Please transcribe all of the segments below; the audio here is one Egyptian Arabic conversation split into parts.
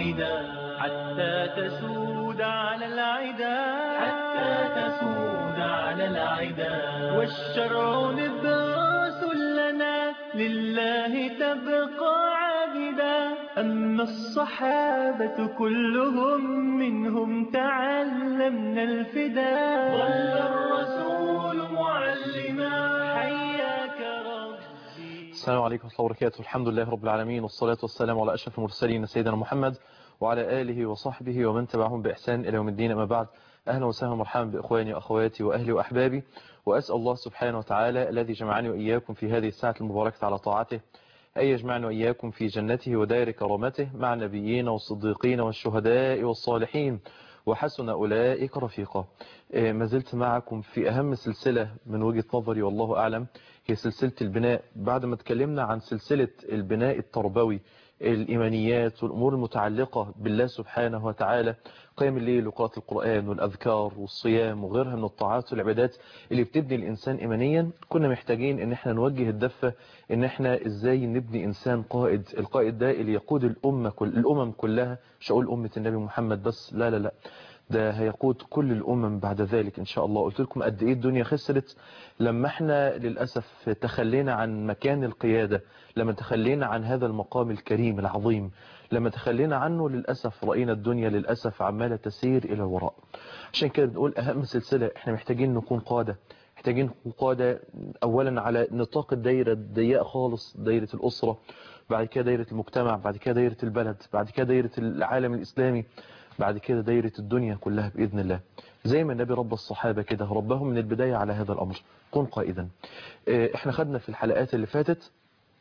واحدا حتى تسود على العدا حتى تسود على العدا والشرع نبراس لنا لله تبقى عابدا أما الصحابة كلهم منهم تعلمنا الفدا ظل الرسول معلما حياك ربي السلام عليكم ورحمة الله وبركاته الحمد لله رب العالمين والصلاة والسلام على أشرف المرسلين سيدنا محمد وعلى آله وصحبه ومن تبعهم بإحسان إلى يوم الدين أما بعد أهلا وسهلا ومرحبا بإخواني وأخواتي وأهلي وأحبابي وأسأل الله سبحانه وتعالى الذي جمعني وإياكم في هذه الساعة المباركة على طاعته أن يجمعنا وإياكم في جنته ودائر كرامته مع النبيين والصديقين والشهداء والصالحين وحسن أولئك رفيقا ما زلت معكم في أهم سلسلة من وجهة نظري والله أعلم هي سلسلة البناء بعد ما اتكلمنا عن سلسلة البناء التربوي الإيمانيات والأمور المتعلقة بالله سبحانه وتعالى قيام الليل وقراءة القرآن والأذكار والصيام وغيرها من الطاعات والعبادات اللي بتبني الإنسان إيمانيا كنا محتاجين إن احنا نوجه الدفة إن احنا إزاي نبني إنسان قائد القائد ده اللي يقود الأمة كل الأمم كلها مش أقول أمة النبي محمد بس لا لا لا ده هيقود كل الأمم بعد ذلك إن شاء الله قلت لكم قد إيه الدنيا خسرت لما احنا للأسف تخلينا عن مكان القيادة لما تخلينا عن هذا المقام الكريم العظيم لما تخلينا عنه للأسف رأينا الدنيا للأسف عمالة تسير إلى الوراء عشان كده بنقول أهم سلسلة احنا محتاجين نكون قادة محتاجين نكون قادة أولا على نطاق الدايرة الضيقة خالص دايرة الأسرة بعد كده دايرة المجتمع بعد كده دايرة البلد بعد كده دايرة العالم الإسلامي بعد كده دايرة الدنيا كلها بإذن الله زي ما النبي رب الصحابة كده ربهم من البداية على هذا الأمر كن قائدا احنا خدنا في الحلقات اللي فاتت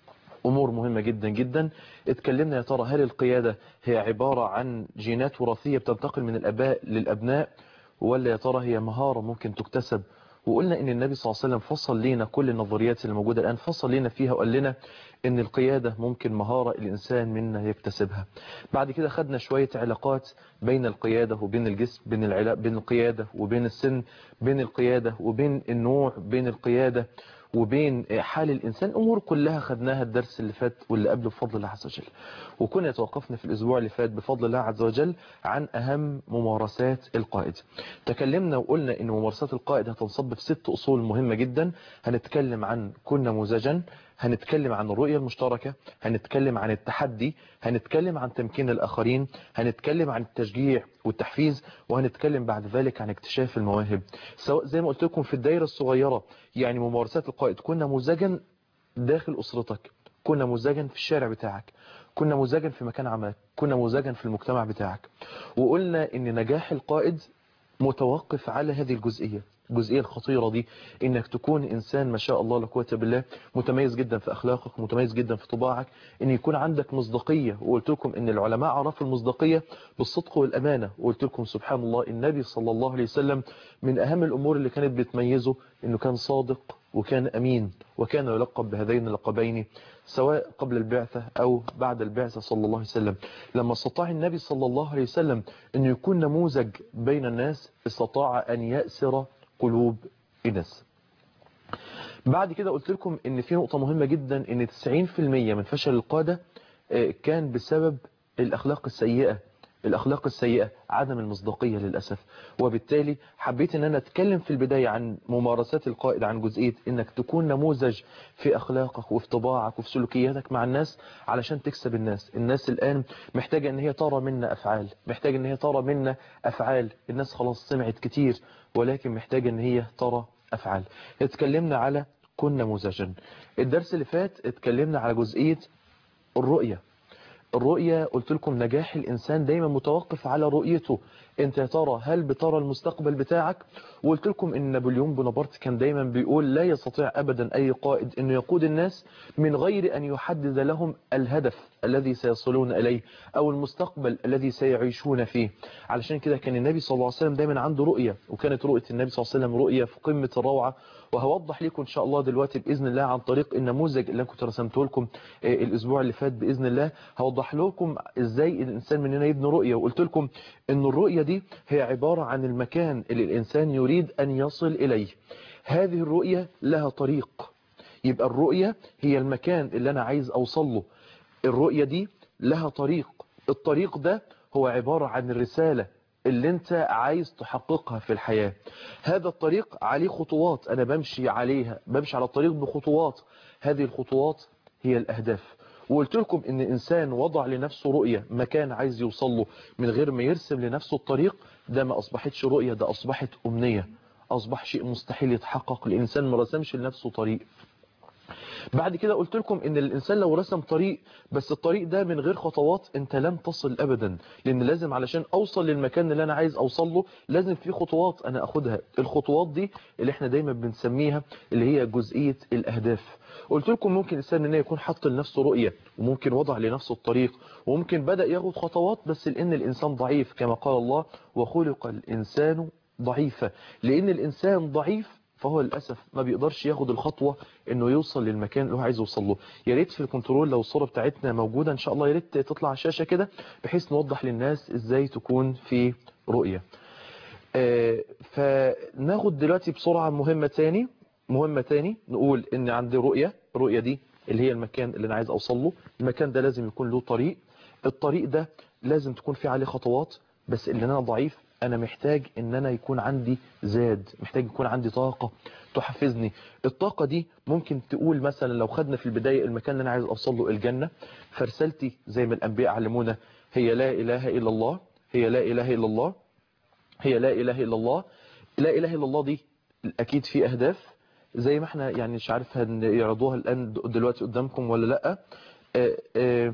أمور مهمة جدا جدا اتكلمنا يا ترى هل القيادة هي عبارة عن جينات وراثية بتنتقل من الأباء للأبناء ولا يا ترى هي مهارة ممكن تكتسب وقلنا ان النبي صلى الله عليه وسلم فصل لنا كل النظريات اللي موجودة الآن فصل لنا فيها وقال لنا ان القيادة ممكن مهارة الإنسان منا يكتسبها بعد كده خدنا شوية علاقات بين القيادة وبين الجسم بين, العلاق بين القيادة وبين السن بين القيادة وبين النوع بين القيادة وبين حال الإنسان أمور كلها خدناها الدرس اللي فات واللي قبله بفضل الله عز وجل وكنا توقفنا في الأسبوع اللي فات بفضل الله عز وجل عن أهم ممارسات القائد تكلمنا وقلنا أن ممارسات القائد هتنصب في ست أصول مهمة جدا هنتكلم عن كن نموذجا هنتكلم عن الرؤية المشتركة هنتكلم عن التحدي هنتكلم عن تمكين الآخرين هنتكلم عن التشجيع والتحفيز وهنتكلم بعد ذلك عن اكتشاف المواهب سواء زي ما قلت لكم في الدائرة الصغيرة يعني ممارسات القائد كن نموذجا داخل أسرتك كن نموذجا في الشارع بتاعك كن نموذجا في مكان عملك كن نموذجا في المجتمع بتاعك وقلنا ان نجاح القائد متوقف على هذه الجزئية الجزئية الخطيرة دي انك تكون انسان ما شاء الله لا قوه بالله متميز جدا في اخلاقك متميز جدا في طباعك ان يكون عندك مصداقية وقلت لكم ان العلماء عرفوا المصداقية بالصدق والامانة وقلت لكم سبحان الله النبي صلى الله عليه وسلم من اهم الامور اللي كانت بتميزه انه كان صادق وكان امين وكان يلقب بهذين اللقبين سواء قبل البعثة أو بعد البعثة صلى الله عليه وسلم لما استطاع النبي صلى الله عليه وسلم أن يكون نموذج بين الناس استطاع أن يأسر قلوب الناس بعد كده قلت لكم ان في نقطة مهمة جدا ان 90% من فشل القادة كان بسبب الاخلاق السيئة الاخلاق السيئة عدم المصداقية للأسف وبالتالي حبيت ان انا اتكلم في البداية عن ممارسات القائد عن جزئية انك تكون نموذج في اخلاقك وفي طباعك وفي سلوكياتك مع الناس علشان تكسب الناس الناس الان محتاجة ان هي ترى منا افعال محتاجة ان هي ترى منا افعال الناس خلاص سمعت كتير ولكن محتاجة ان هي ترى افعال اتكلمنا على كن نموذجا الدرس اللي فات اتكلمنا على جزئية الرؤية الرؤية قلت لكم نجاح الإنسان دايما متوقف على رؤيته انت يا ترى هل بترى المستقبل بتاعك وقلت لكم ان نابليون بونابرت كان دايما بيقول لا يستطيع ابدا اي قائد انه يقود الناس من غير ان يحدد لهم الهدف الذي سيصلون اليه او المستقبل الذي سيعيشون فيه علشان كده كان النبي صلى الله عليه وسلم دايما عنده رؤية وكانت رؤية النبي صلى الله عليه وسلم رؤية في قمة الروعة وهوضح لكم ان شاء الله دلوقتي باذن الله عن طريق النموذج اللي كنت رسمته لكم الاسبوع اللي فات باذن الله هوضح لكم ازاي الانسان مننا يبني رؤية وقلت لكم ان الرؤية دي هي عبارة عن المكان اللي الانسان يريد ان يصل اليه هذه الرؤية لها طريق يبقى الرؤية هي المكان اللي انا عايز اوصل له الرؤية دي لها طريق الطريق ده هو عبارة عن الرسالة اللي انت عايز تحققها في الحياة هذا الطريق عليه خطوات انا بمشي عليها بمشي على الطريق بخطوات هذه الخطوات هي الاهداف وقلت لكم ان انسان وضع لنفسه رؤية مكان عايز يوصل له من غير ما يرسم لنفسه الطريق ده ما اصبحتش رؤية ده اصبحت امنية اصبح شيء مستحيل يتحقق الانسان ما رسمش لنفسه طريق بعد كده قلت لكم ان الانسان لو رسم طريق بس الطريق ده من غير خطوات انت لن تصل ابدا لان لازم علشان اوصل للمكان اللي انا عايز اوصل له لازم في خطوات انا اخدها الخطوات دي اللي احنا دايما بنسميها اللي هي جزئية الاهداف قلت لكم ممكن الانسان ان يكون حط لنفسه رؤية وممكن وضع لنفسه الطريق وممكن بدأ ياخد خطوات بس لان الانسان ضعيف كما قال الله وخلق الانسان ضعيفا لان الانسان ضعيف فهو للأسف ما بيقدرش ياخد الخطوة انه يوصل للمكان اللي هو عايز يوصل له يا ريت في الكنترول لو الصورة بتاعتنا موجودة ان شاء الله يا ريت تطلع على الشاشة كده بحيث نوضح للناس ازاي تكون في رؤية آه فناخد دلوقتي بسرعة مهمة تاني مهمة تاني نقول ان عندي رؤية الرؤية دي اللي هي المكان اللي انا عايز اوصل له المكان ده لازم يكون له طريق الطريق ده لازم تكون فيه عليه خطوات بس اللي انا ضعيف انا محتاج ان انا يكون عندي زاد محتاج يكون عندي طاقة تحفزني الطاقة دي ممكن تقول مثلا لو خدنا في البداية المكان اللي انا عايز اوصل له الجنة فرسالتي زي ما الانبياء علمونا هي لا اله الا الله هي لا اله الا الله هي لا اله الا الله لا اله الا الله دي اكيد في اهداف زي ما احنا يعني مش عارف هنعرضوها الان دلوقتي قدامكم ولا لا آآ آآ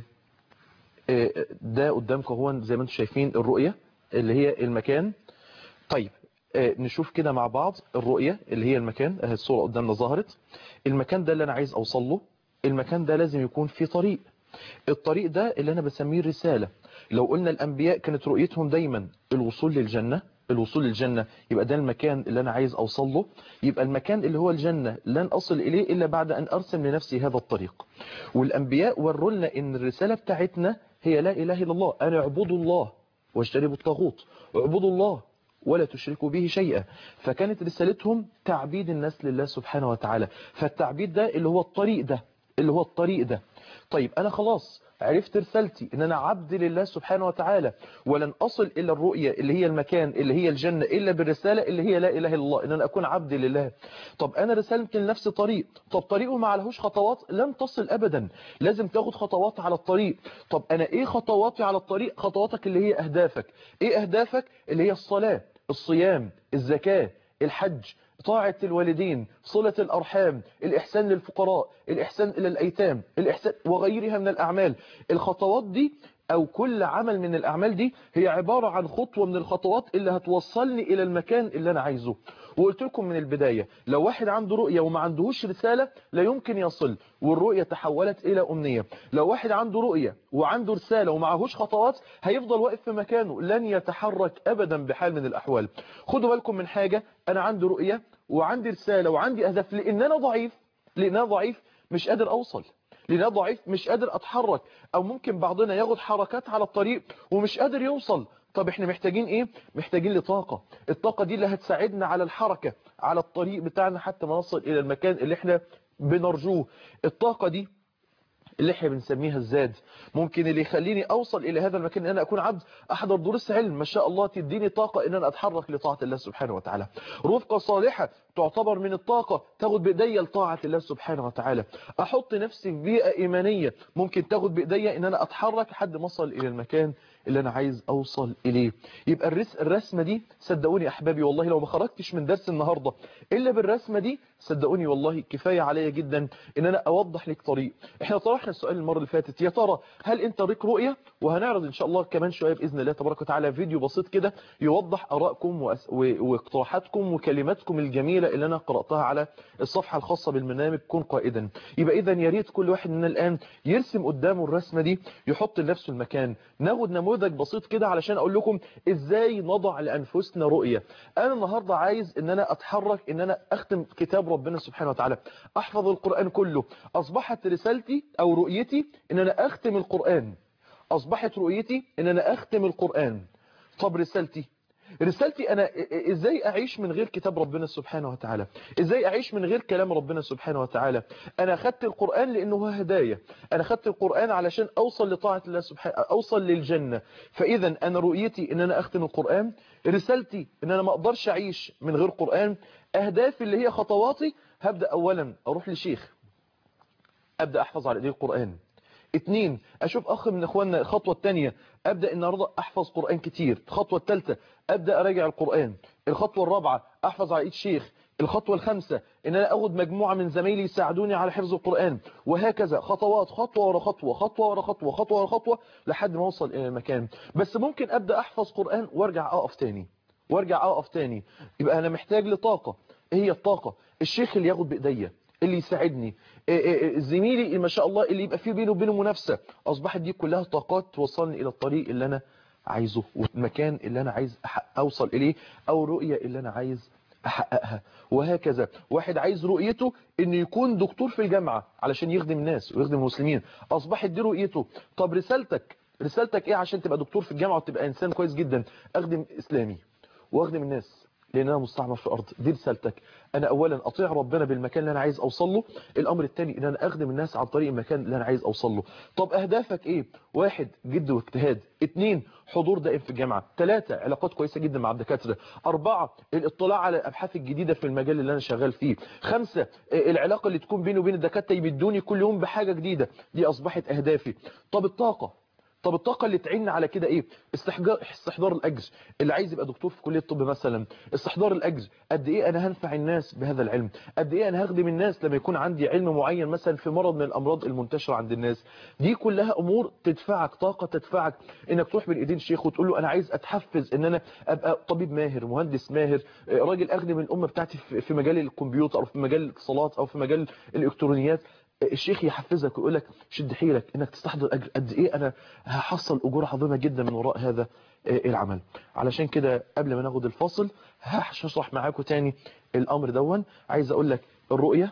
آآ ده قدامكم هو زي ما انتم شايفين الرؤية اللي هي المكان طيب نشوف كده مع بعض الرؤية اللي هي المكان اهي الصورة قدامنا ظهرت المكان ده اللي انا عايز اوصل له المكان ده لازم يكون فيه طريق الطريق ده اللي انا بسميه رسالة لو قلنا الانبياء كانت رؤيتهم دايما الوصول للجنة الوصول للجنة يبقى ده المكان اللي أنا عايز أوصل له يبقى المكان اللي هو الجنة لن أصل إليه إلا بعد أن أرسم لنفسي هذا الطريق والأنبياء وروا لنا إن الرسالة بتاعتنا هي لا إله إلا الله أنا اعبدوا الله واجتنبوا الطاغوت اعبدوا الله ولا تشركوا به شيئا فكانت رسالتهم تعبيد الناس لله سبحانه وتعالى فالتعبيد ده اللي هو الطريق ده اللي هو الطريق ده طيب أنا خلاص عرفت رسالتي ان انا عبد لله سبحانه وتعالى ولن اصل الى الرؤية اللي هي المكان اللي هي الجنة الا بالرسالة اللي هي لا اله الا الله ان انا اكون عبد لله طب انا رسالتي لنفسي طريق طب طريقه ما عليهوش خطوات لن تصل ابدا لازم تاخد خطوات على الطريق طب انا ايه خطواتي على الطريق خطواتك اللي هي اهدافك ايه اهدافك اللي هي الصلاة الصيام الزكاة الحج طاعة الوالدين صلة الأرحام الإحسان للفقراء الإحسان إلى الأيتام الإحسان وغيرها من الأعمال الخطوات دي أو كل عمل من الأعمال دي هي عبارة عن خطوة من الخطوات اللي هتوصلني إلى المكان اللي أنا عايزه وقلت لكم من البداية لو واحد عنده رؤية وما عندهوش رسالة لا يمكن يصل والرؤية تحولت إلى أمنية لو واحد عنده رؤية وعنده رسالة ومعهوش خطوات هيفضل واقف في مكانه لن يتحرك أبدا بحال من الأحوال خدوا بالكم من حاجة أنا عندي رؤية وعندي رسالة وعندي أهداف لأن أنا ضعيف لأن أنا ضعيف مش قادر أوصل لأن أنا ضعيف مش قادر أتحرك أو ممكن بعضنا ياخد حركات على الطريق ومش قادر يوصل طب احنا محتاجين ايه محتاجين لطاقة الطاقة دي اللي هتساعدنا على الحركة على الطريق بتاعنا حتى ما نصل الى المكان اللي احنا بنرجوه الطاقة دي اللي احنا بنسميها الزاد ممكن اللي يخليني اوصل الى هذا المكان ان انا اكون عبد احضر دروس علم ما شاء الله تديني طاقة ان انا اتحرك لطاعة الله سبحانه وتعالى رفقة صالحة تعتبر من الطاقة تاخد بايديا لطاعة الله سبحانه وتعالى احط نفسي في بيئة ايمانية ممكن تاخد بايديا ان انا اتحرك لحد ما اصل الى المكان اللي انا عايز اوصل اليه يبقى الرس الرسمة دي صدقوني احبابي والله لو ما خرجتش من درس النهاردة الا بالرسمة دي صدقوني والله كفاية عليا جدا ان انا اوضح لك طريق احنا طرحنا السؤال المرة اللي فاتت يا ترى هل انت ريك رؤية وهنعرض ان شاء الله كمان شوية باذن الله تبارك وتعالى فيديو بسيط كده يوضح ارائكم وأس... و... واقتراحاتكم وكلماتكم الجميلة اللي انا قرأتها على الصفحة الخاصة بالبرنامج كن قائدا يبقى اذا يا ريت كل واحد مننا الان يرسم قدامه الرسمة دي يحط لنفسه المكان ناخد نموذج بسيط كده علشان اقول لكم ازاي نضع لانفسنا رؤية انا النهاردة عايز ان انا اتحرك ان انا اختم كتاب ربنا سبحانه وتعالى احفظ القرآن كله اصبحت رسالتي او رؤيتي ان انا اختم القرآن اصبحت رؤيتي ان انا اختم القرآن طب رسالتي رسالتي أنا إزاي أعيش من غير كتاب ربنا سبحانه وتعالى إزاي أعيش من غير كلام ربنا سبحانه وتعالى أنا أخدت القرآن لأنه هو هداية أنا أخدت القرآن علشان أوصل لطاعة الله سبحانه أوصل للجنة فإذا أنا رؤيتي أن أنا أختم القرآن رسالتي أن أنا ما أقدرش أعيش من غير قرآن أهدافي اللي هي خطواتي هبدأ أولا أروح لشيخ أبدأ أحفظ على إيديه القرآن اتنين اشوف اخ من اخواننا الخطوة التانية ابدأ النهاردة احفظ قرآن كتير الخطوة التالتة ابدأ اراجع القرآن الخطوة الرابعة احفظ على ايد شيخ الخطوة الخامسة ان انا اخد مجموعة من زمايلي يساعدوني على حفظ القرآن وهكذا خطوات خطوة ورا خطوة خطوة ورا خطوة خطوة ورا خطوة لحد ما اوصل الى المكان بس ممكن ابدأ احفظ قرآن وارجع اقف تاني وارجع اقف تاني يبقى انا محتاج لطاقة ايه هي الطاقة الشيخ اللي ياخد بايديا اللي يساعدني زميلي ما شاء الله اللي يبقى فيه بينه وبينه منافسة أصبحت دي كلها طاقات توصلني إلى الطريق اللي أنا عايزه والمكان اللي أنا عايز أوصل إليه أو رؤية اللي أنا عايز أحققها وهكذا واحد عايز رؤيته إنه يكون دكتور في الجامعة علشان يخدم الناس ويخدم المسلمين أصبحت دي رؤيته طب رسالتك رسالتك إيه عشان تبقى دكتور في الجامعة وتبقى إنسان كويس جدا أخدم إسلامي وأخدم الناس لان انا مستعمر في الارض دي رسالتك انا اولا اطيع ربنا بالمكان اللي انا عايز اوصل له الامر الثاني ان انا اخدم الناس عن طريق المكان اللي انا عايز اوصل له طب اهدافك ايه واحد جد واجتهاد اثنين حضور دائم في الجامعه ثلاثة علاقات كويسه جدا مع الدكاتره اربعة الاطلاع على الابحاث الجديده في المجال اللي انا شغال فيه خمسة العلاقه اللي تكون بيني وبين الدكاتره يمدوني كل يوم بحاجه جديده دي اصبحت اهدافي طب الطاقه طب الطاقة اللي تعين على كده ايه استحضار, استحضار الاجر اللي عايز يبقى دكتور في كلية الطب مثلا استحضار الاجر قد ايه انا هنفع الناس بهذا العلم قد ايه انا هخدم الناس لما يكون عندي علم معين مثلا في مرض من الامراض المنتشرة عند الناس دي كلها امور تدفعك طاقة تدفعك انك تروح بين ايدين شيخ وتقول له انا عايز اتحفز ان انا ابقى طبيب ماهر مهندس ماهر راجل اخدم الامة بتاعتي في مجال الكمبيوتر او في مجال الاتصالات او في مجال الالكترونيات الشيخ يحفزك ويقول لك شد حيلك انك تستحضر اجر قد ايه انا هحصل اجور عظيمه جدا من وراء هذا العمل علشان كده قبل ما ناخد الفاصل هشرح معاكم تاني الامر دون عايز اقول لك الرؤيه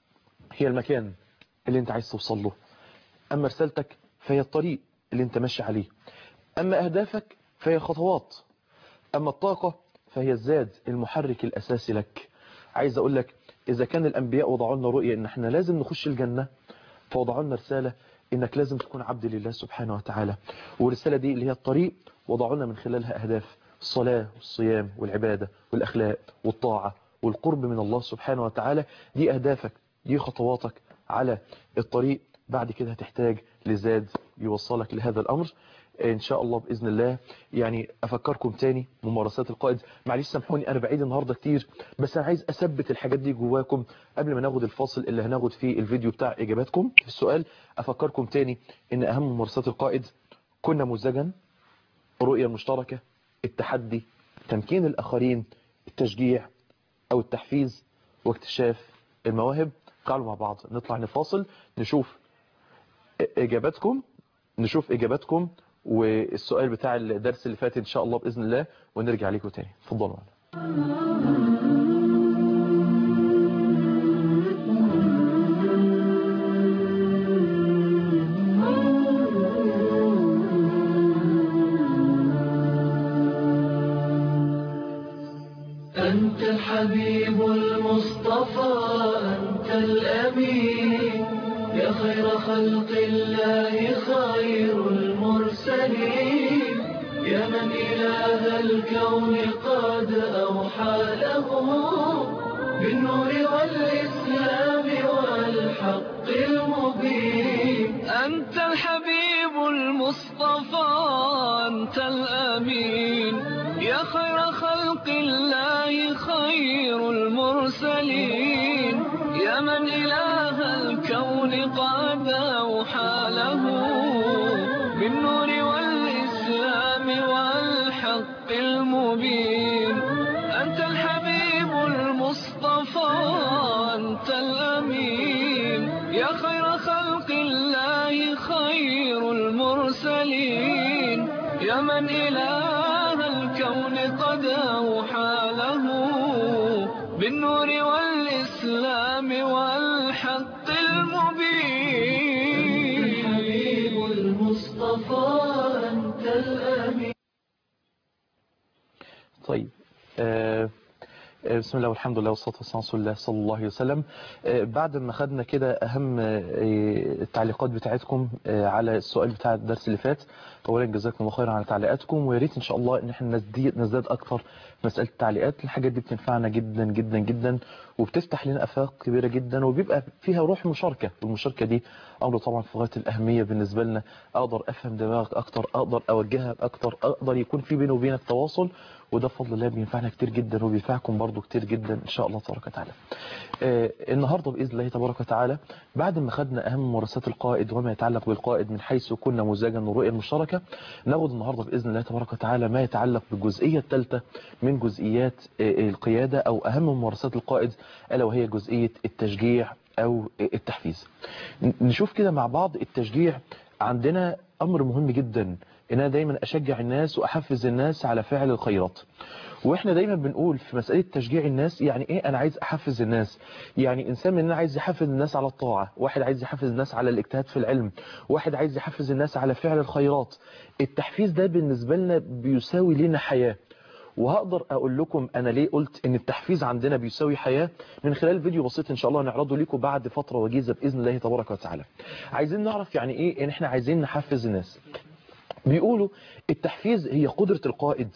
هي المكان اللي انت عايز توصل له اما رسالتك فهي الطريق اللي انت ماشي عليه اما اهدافك فهي خطوات اما الطاقه فهي الزاد المحرك الاساسي لك عايز اقول لك إذا كان الأنبياء وضعوا لنا رؤية إن احنا لازم نخش الجنة فوضعوا لنا رسالة إنك لازم تكون عبد لله سبحانه وتعالى والرسالة دي اللي هي الطريق وضعوا لنا من خلالها أهداف الصلاة والصيام والعبادة والأخلاق والطاعة والقرب من الله سبحانه وتعالى دي أهدافك دي خطواتك على الطريق بعد كده هتحتاج لزاد يوصلك لهذا الأمر ان شاء الله باذن الله يعني افكركم تاني ممارسات القائد معلش سامحوني انا بعيد النهارده كتير بس انا عايز اثبت الحاجات دي جواكم قبل ما ناخد الفاصل اللي هناخد فيه الفيديو بتاع اجاباتكم في السؤال افكركم تاني ان اهم ممارسات القائد كن نموذجا رؤيه مشتركه التحدي تمكين الاخرين التشجيع او التحفيز واكتشاف المواهب تعالوا مع بعض نطلع نفاصل نشوف اجاباتكم نشوف اجاباتكم والسؤال بتاع الدرس اللي فات ان شاء الله باذن الله ونرجع لكم تاني اتفضلوا معنا أنت الحبيب المصطفى أنت الأمين يا خير خلق الله خير المرسلين يا من إله الكون قد أوحى له بالنور والإسلام والحق المبين أنت الحبيب المصطفى أنت الأمين يا خير خلق الله خير المرسلين يا من إله الكون قد أوحى له بالنور والإسلام والحق المبين أنت الحبيب المصطفى أنت الأمين يا خير خلق الله خير المرسلين يا من إله الكون قد أوحى له بالنور والإسلام والحق المبين الحبيب المصطفى أنت الأمين طيب آه آه، بسم الله والحمد لله والصلاة والسلام على رسول الله صلى الله عليه وسلم آه، بعد ما خدنا كده أهم آه، التعليقات بتاعتكم آه، على السؤال بتاع الدرس اللي فات أولا جزاكم الله خيرا على تعليقاتكم ويا ريت إن شاء الله إن احنا نزدي- نزداد أكتر في مسألة التعليقات الحاجات دي بتنفعنا جدا جدا جدا وبتفتح لنا آفاق كبيرة جدا وبيبقى فيها روح مشاركة والمشاركة دي أمر طبعا في غاية الأهمية بالنسبة لنا أقدر أفهم دماغك أكتر أقدر أوجهك أكتر أقدر يكون في بيني وبينك تواصل وده بفضل الله بينفعنا كتير جدا وبينفعكم برضو كتير جدا إن شاء الله تبارك وتعالى آه، النهاردة بإذن الله تبارك وتعالى بعد ما خدنا أهم ممارسات القائد وما يتعلق بالقائد من حيث كنا مزاجا والرؤية المشتركة ناخد النهاردة بإذن الله تبارك وتعالى ما يتعلق بالجزئية الثالثة من جزئيات آه، القيادة أو أهم ممارسات القائد ألا وهي جزئية التشجيع أو آه، التحفيز ن- نشوف كده مع بعض التشجيع عندنا أمر مهم جدا إن أنا دايما أشجع الناس وأحفز الناس على فعل الخيرات واحنا دايما بنقول في مسألة تشجيع الناس يعني ايه انا عايز احفز الناس يعني انسان مننا عايز يحفز الناس على الطاعة واحد عايز يحفز الناس على الاجتهاد في العلم واحد عايز يحفز الناس على فعل الخيرات التحفيز ده بالنسبة لنا بيساوي لنا حياة وهقدر اقول لكم انا ليه قلت ان التحفيز عندنا بيساوي حياة من خلال فيديو بسيط ان شاء الله نعرضه لكم بعد فترة وجيزة باذن الله تبارك وتعالى عايزين نعرف يعني ايه ان احنا عايزين نحفز الناس بيقولوا التحفيز هي قدرة القائد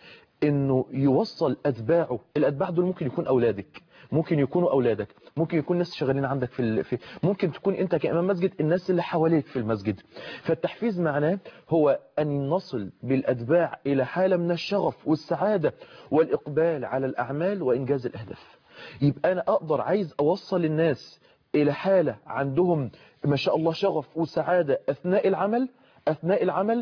انه يوصل اتباعه الاتباع دول ممكن يكون اولادك ممكن يكونوا اولادك ممكن يكون ناس شغالين عندك في, ال... في ممكن تكون انت كامام مسجد الناس اللي حواليك في المسجد فالتحفيز معناه هو ان نصل بالاتباع الى حاله من الشغف والسعاده والاقبال على الاعمال وانجاز الاهداف يبقى انا اقدر عايز اوصل الناس الى حاله عندهم ما شاء الله شغف وسعاده اثناء العمل اثناء العمل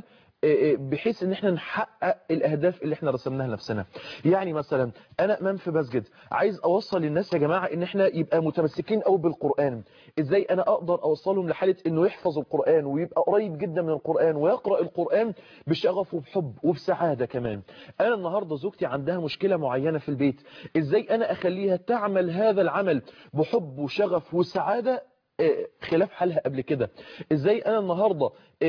بحيث ان احنا نحقق الاهداف اللي احنا رسمناها لنفسنا يعني مثلا انا امام في مسجد عايز اوصل للناس يا جماعه ان احنا يبقى متمسكين قوي بالقران ازاي انا اقدر اوصلهم لحاله انه يحفظ القران ويبقى قريب جدا من القران ويقرا القران بشغف وبحب وبسعاده كمان انا النهارده زوجتي عندها مشكله معينه في البيت ازاي انا اخليها تعمل هذا العمل بحب وشغف وسعاده خلاف حالها قبل كده ازاي انا النهارده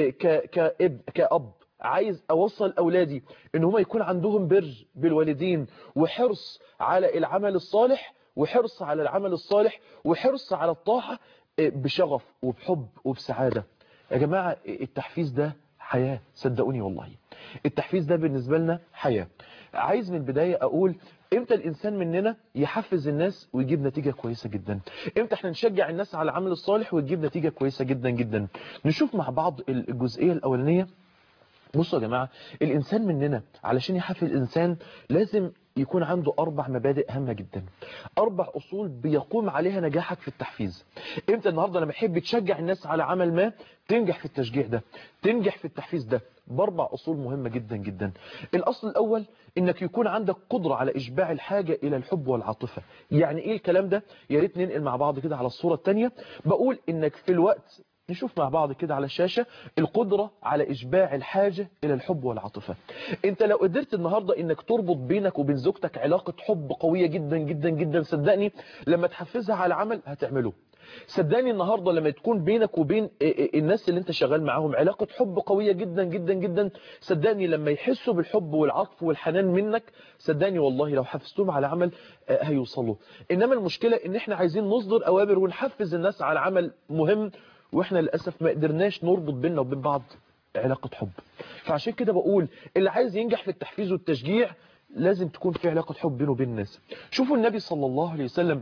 كأب كأب عايز اوصل اولادي ان هم يكون عندهم بر بالوالدين وحرص على العمل الصالح وحرص على العمل الصالح وحرص على الطاعة بشغف وبحب وبسعادة يا جماعة التحفيز ده حياة صدقوني والله التحفيز ده بالنسبة لنا حياة عايز من البداية اقول امتى الانسان مننا يحفز الناس ويجيب نتيجة كويسة جدا امتى احنا نشجع الناس على العمل الصالح ويجيب نتيجة كويسة جدا جدا نشوف مع بعض الجزئية الاولانية بصوا يا جماعة الإنسان مننا علشان يحفز الإنسان لازم يكون عنده أربع مبادئ هامة جدا أربع أصول بيقوم عليها نجاحك في التحفيز إمتى النهاردة لما تحب تشجع الناس على عمل ما تنجح في التشجيع ده تنجح في التحفيز ده بأربع أصول مهمة جدا جدا الأصل الأول إنك يكون عندك قدرة على إشباع الحاجة إلى الحب والعاطفة يعني إيه الكلام ده يا ريت ننقل مع بعض كده على الصورة الثانية بقول إنك في الوقت نشوف مع بعض كده على الشاشة القدرة على إشباع الحاجة إلى الحب والعاطفة انت لو قدرت النهاردة انك تربط بينك وبين زوجتك علاقة حب قوية جدا جدا جدا صدقني لما تحفزها على عمل هتعمله صدقني النهاردة لما تكون بينك وبين الناس اللي انت شغال معاهم علاقة حب قوية جدا جدا جدا صدقني لما يحسوا بالحب والعطف والحنان منك صدقني والله لو حفزتهم على عمل هيوصلوا انما المشكلة ان احنا عايزين نصدر اوامر ونحفز الناس على عمل مهم واحنا للأسف ما قدرناش نربط بيننا وبين بعض علاقة حب فعشان كده بقول اللي عايز ينجح في التحفيز والتشجيع لازم تكون في علاقة حب بينه وبين الناس شوفوا النبي صلى الله عليه وسلم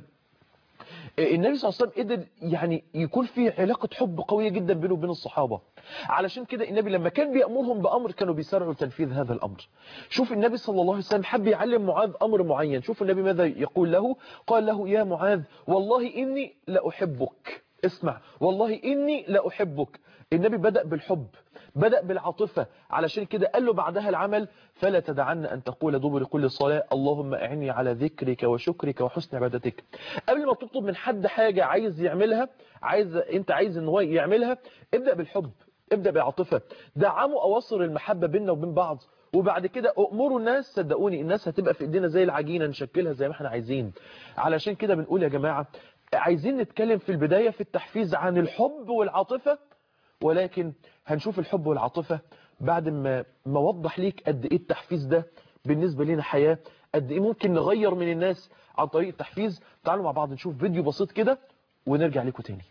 النبي صلى الله عليه وسلم قدر يعني يكون في علاقة حب قوية جدا بينه وبين الصحابة علشان كده النبي لما كان بيأمرهم بأمر كانوا بيسارعوا تنفيذ هذا الأمر شوف النبي صلى الله عليه وسلم حب يعلم معاذ أمر معين شوف النبي ماذا يقول له قال له يا معاذ والله إني لأحبك اسمع والله إني لأحبك النبي بدأ بالحب بدأ بالعاطفة علشان كده قال له بعدها العمل فلا تدعن أن تقول دبر كل صلاة اللهم أعني على ذكرك وشكرك وحسن عبادتك قبل ما تطلب من حد حاجة عايز يعملها عايز انت عايز ان هو يعملها ابدأ بالحب ابدأ بالعاطفة دعموا أواصر المحبة بيننا وبين بعض وبعد كده أمروا الناس صدقوني الناس هتبقى في ايدينا زي العجينة نشكلها زي ما احنا عايزين علشان كده بنقول يا جماعة عايزين نتكلم في البداية في التحفيز عن الحب والعاطفة ولكن هنشوف الحب والعاطفة بعد ما ما وضح ليك قد ايه التحفيز ده بالنسبة لنا حياة قد ايه ممكن نغير من الناس عن طريق التحفيز تعالوا مع بعض نشوف فيديو بسيط كده ونرجع لكم تاني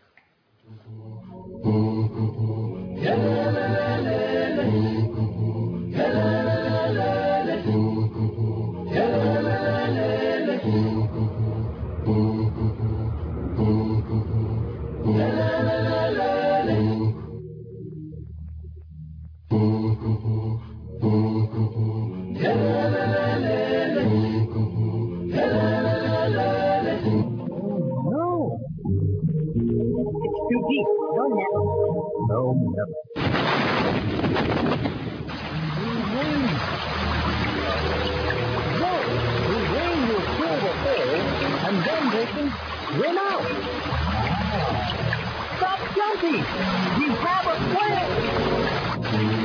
No. It's too deep. No, never. No, never. Go. The way you fill the hole and then they can swim out. Stop jumping. We have a plan.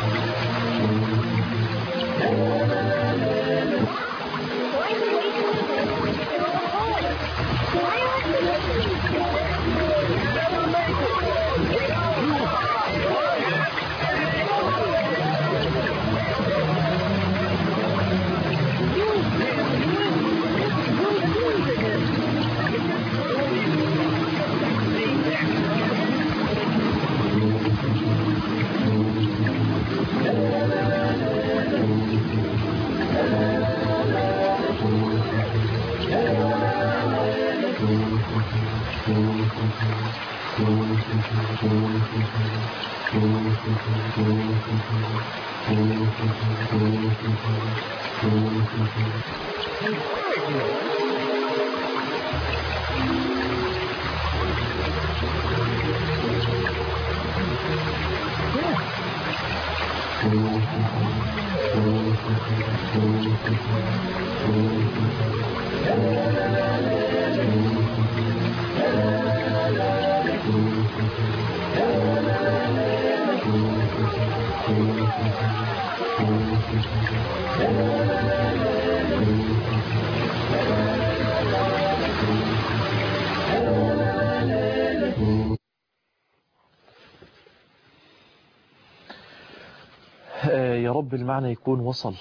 آه، يا رب المعنى يكون وصل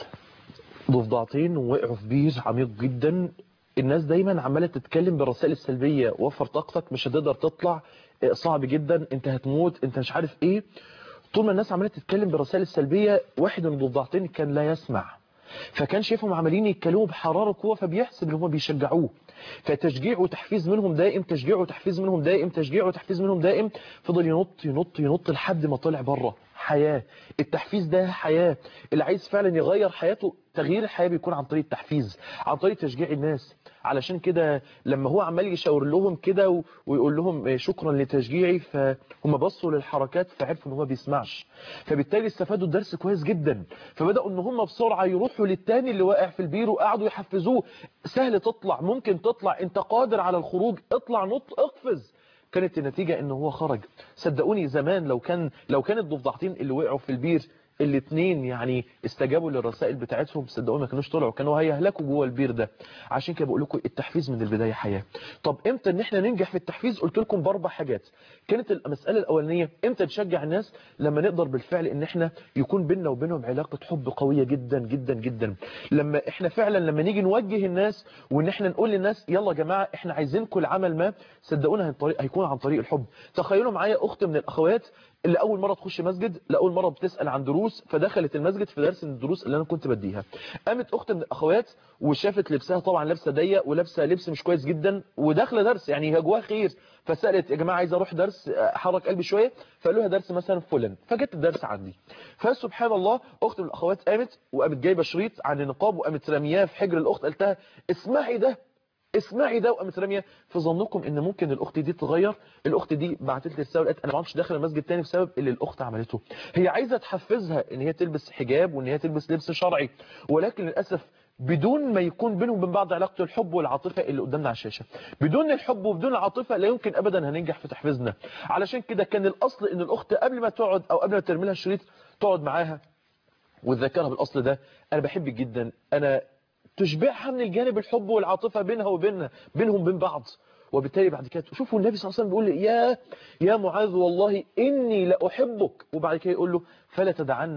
ضفدعتين وقعوا في بير عميق جدا الناس دايما عمالة تتكلم بالرسائل السلبية وفر طاقتك مش هتقدر تطلع آه، صعب جدا انت هتموت انت مش عارف ايه طول ما الناس عمالة تتكلم بالرسائل السلبية واحد من الضفدعتين كان لا يسمع فكان شايفهم عمالين يتكلموا بحرارة قوة فبيحسب ان هم بيشجعوه فتشجيع وتحفيز منهم دائم تشجيع وتحفيز منهم دائم تشجيع وتحفيز منهم دائم فضل ينط ينط ينط لحد ما طلع بره حياة التحفيز ده حياة اللي عايز فعلا يغير حياته تغيير الحياة بيكون عن طريق التحفيز عن طريق تشجيع الناس علشان كده لما هو عمال يشاور لهم كده و- ويقول لهم آه، شكرا لتشجيعي فهم بصوا للحركات فعرفوا ان هو بيسمعش فبالتالي استفادوا الدرس كويس جدا فبدأوا ان هم بسرعة يروحوا للتاني اللي واقع في البير وقعدوا يحفزوه سهل تطلع ممكن تطلع انت قادر على الخروج اطلع نط اقفز كانت النتيجة ان هو خرج صدقوني زمان لو كان لو كان الضفدعتين اللي وقعوا في البير الاثنين يعني استجابوا للرسائل بتاعتهم صدقوني ما كانوش طلعوا كانوا هيهلكوا جوه البير ده عشان كده بقول لكم التحفيز من البدايه حياه طب امتى ان احنا ننجح في التحفيز قلت لكم باربع حاجات كانت المساله الاولانيه امتى نشجع الناس لما نقدر بالفعل ان احنا يكون بيننا وبينهم علاقه حب قويه جدا جدا جدا لما احنا فعلا لما نيجي نوجه الناس وان احنا نقول للناس يلا يا جماعه احنا عايزينكم العمل ما صدقونا عن طريق هيكون عن طريق الحب تخيلوا معايا اخت من الاخوات اللي اول مره تخش مسجد لاول مره بتسال عن دروس فدخلت المسجد في درس من الدروس اللي انا كنت بديها قامت اخت من الاخوات وشافت لبسها طبعا لابسه ضيق ولابسه لبس مش كويس جدا وداخله درس يعني هي جواها خير فسالت يا جماعه عايزه اروح درس حرك قلبي شويه فقالوا لها درس مثلا فلان فجت الدرس عندي فسبحان الله اخت من الاخوات قامت وقامت جايبه شريط عن النقاب وقامت رمياه في حجر الاخت قالت لها اسمعي ده اسمعي ده وقامت راميه في ظنكم ان ممكن الاخت دي تتغير الاخت دي بعتت لي رساله قالت انا ما عادش داخل المسجد تاني بسبب اللي الاخت عملته هي عايزه تحفزها ان هي تلبس حجاب وان هي تلبس لبس شرعي ولكن للاسف بدون ما يكون بينهم وبين بعض علاقه الحب والعاطفه اللي قدامنا على الشاشه بدون الحب وبدون العاطفه لا يمكن ابدا هننجح في تحفيزنا علشان كده كان الاصل ان الاخت قبل ما تقعد او قبل ما ترمي لها الشريط تقعد معاها وتذكرها بالاصل ده انا بحبك جدا انا تشبعها من الجانب الحب والعاطفة بينها وبيننا بينهم بين بعض وبالتالي بعد كده شوفوا النبي صلى الله عليه وسلم بيقول لي يا يا معاذ والله إني لأحبك وبعد كده يقول له فلا تدعنا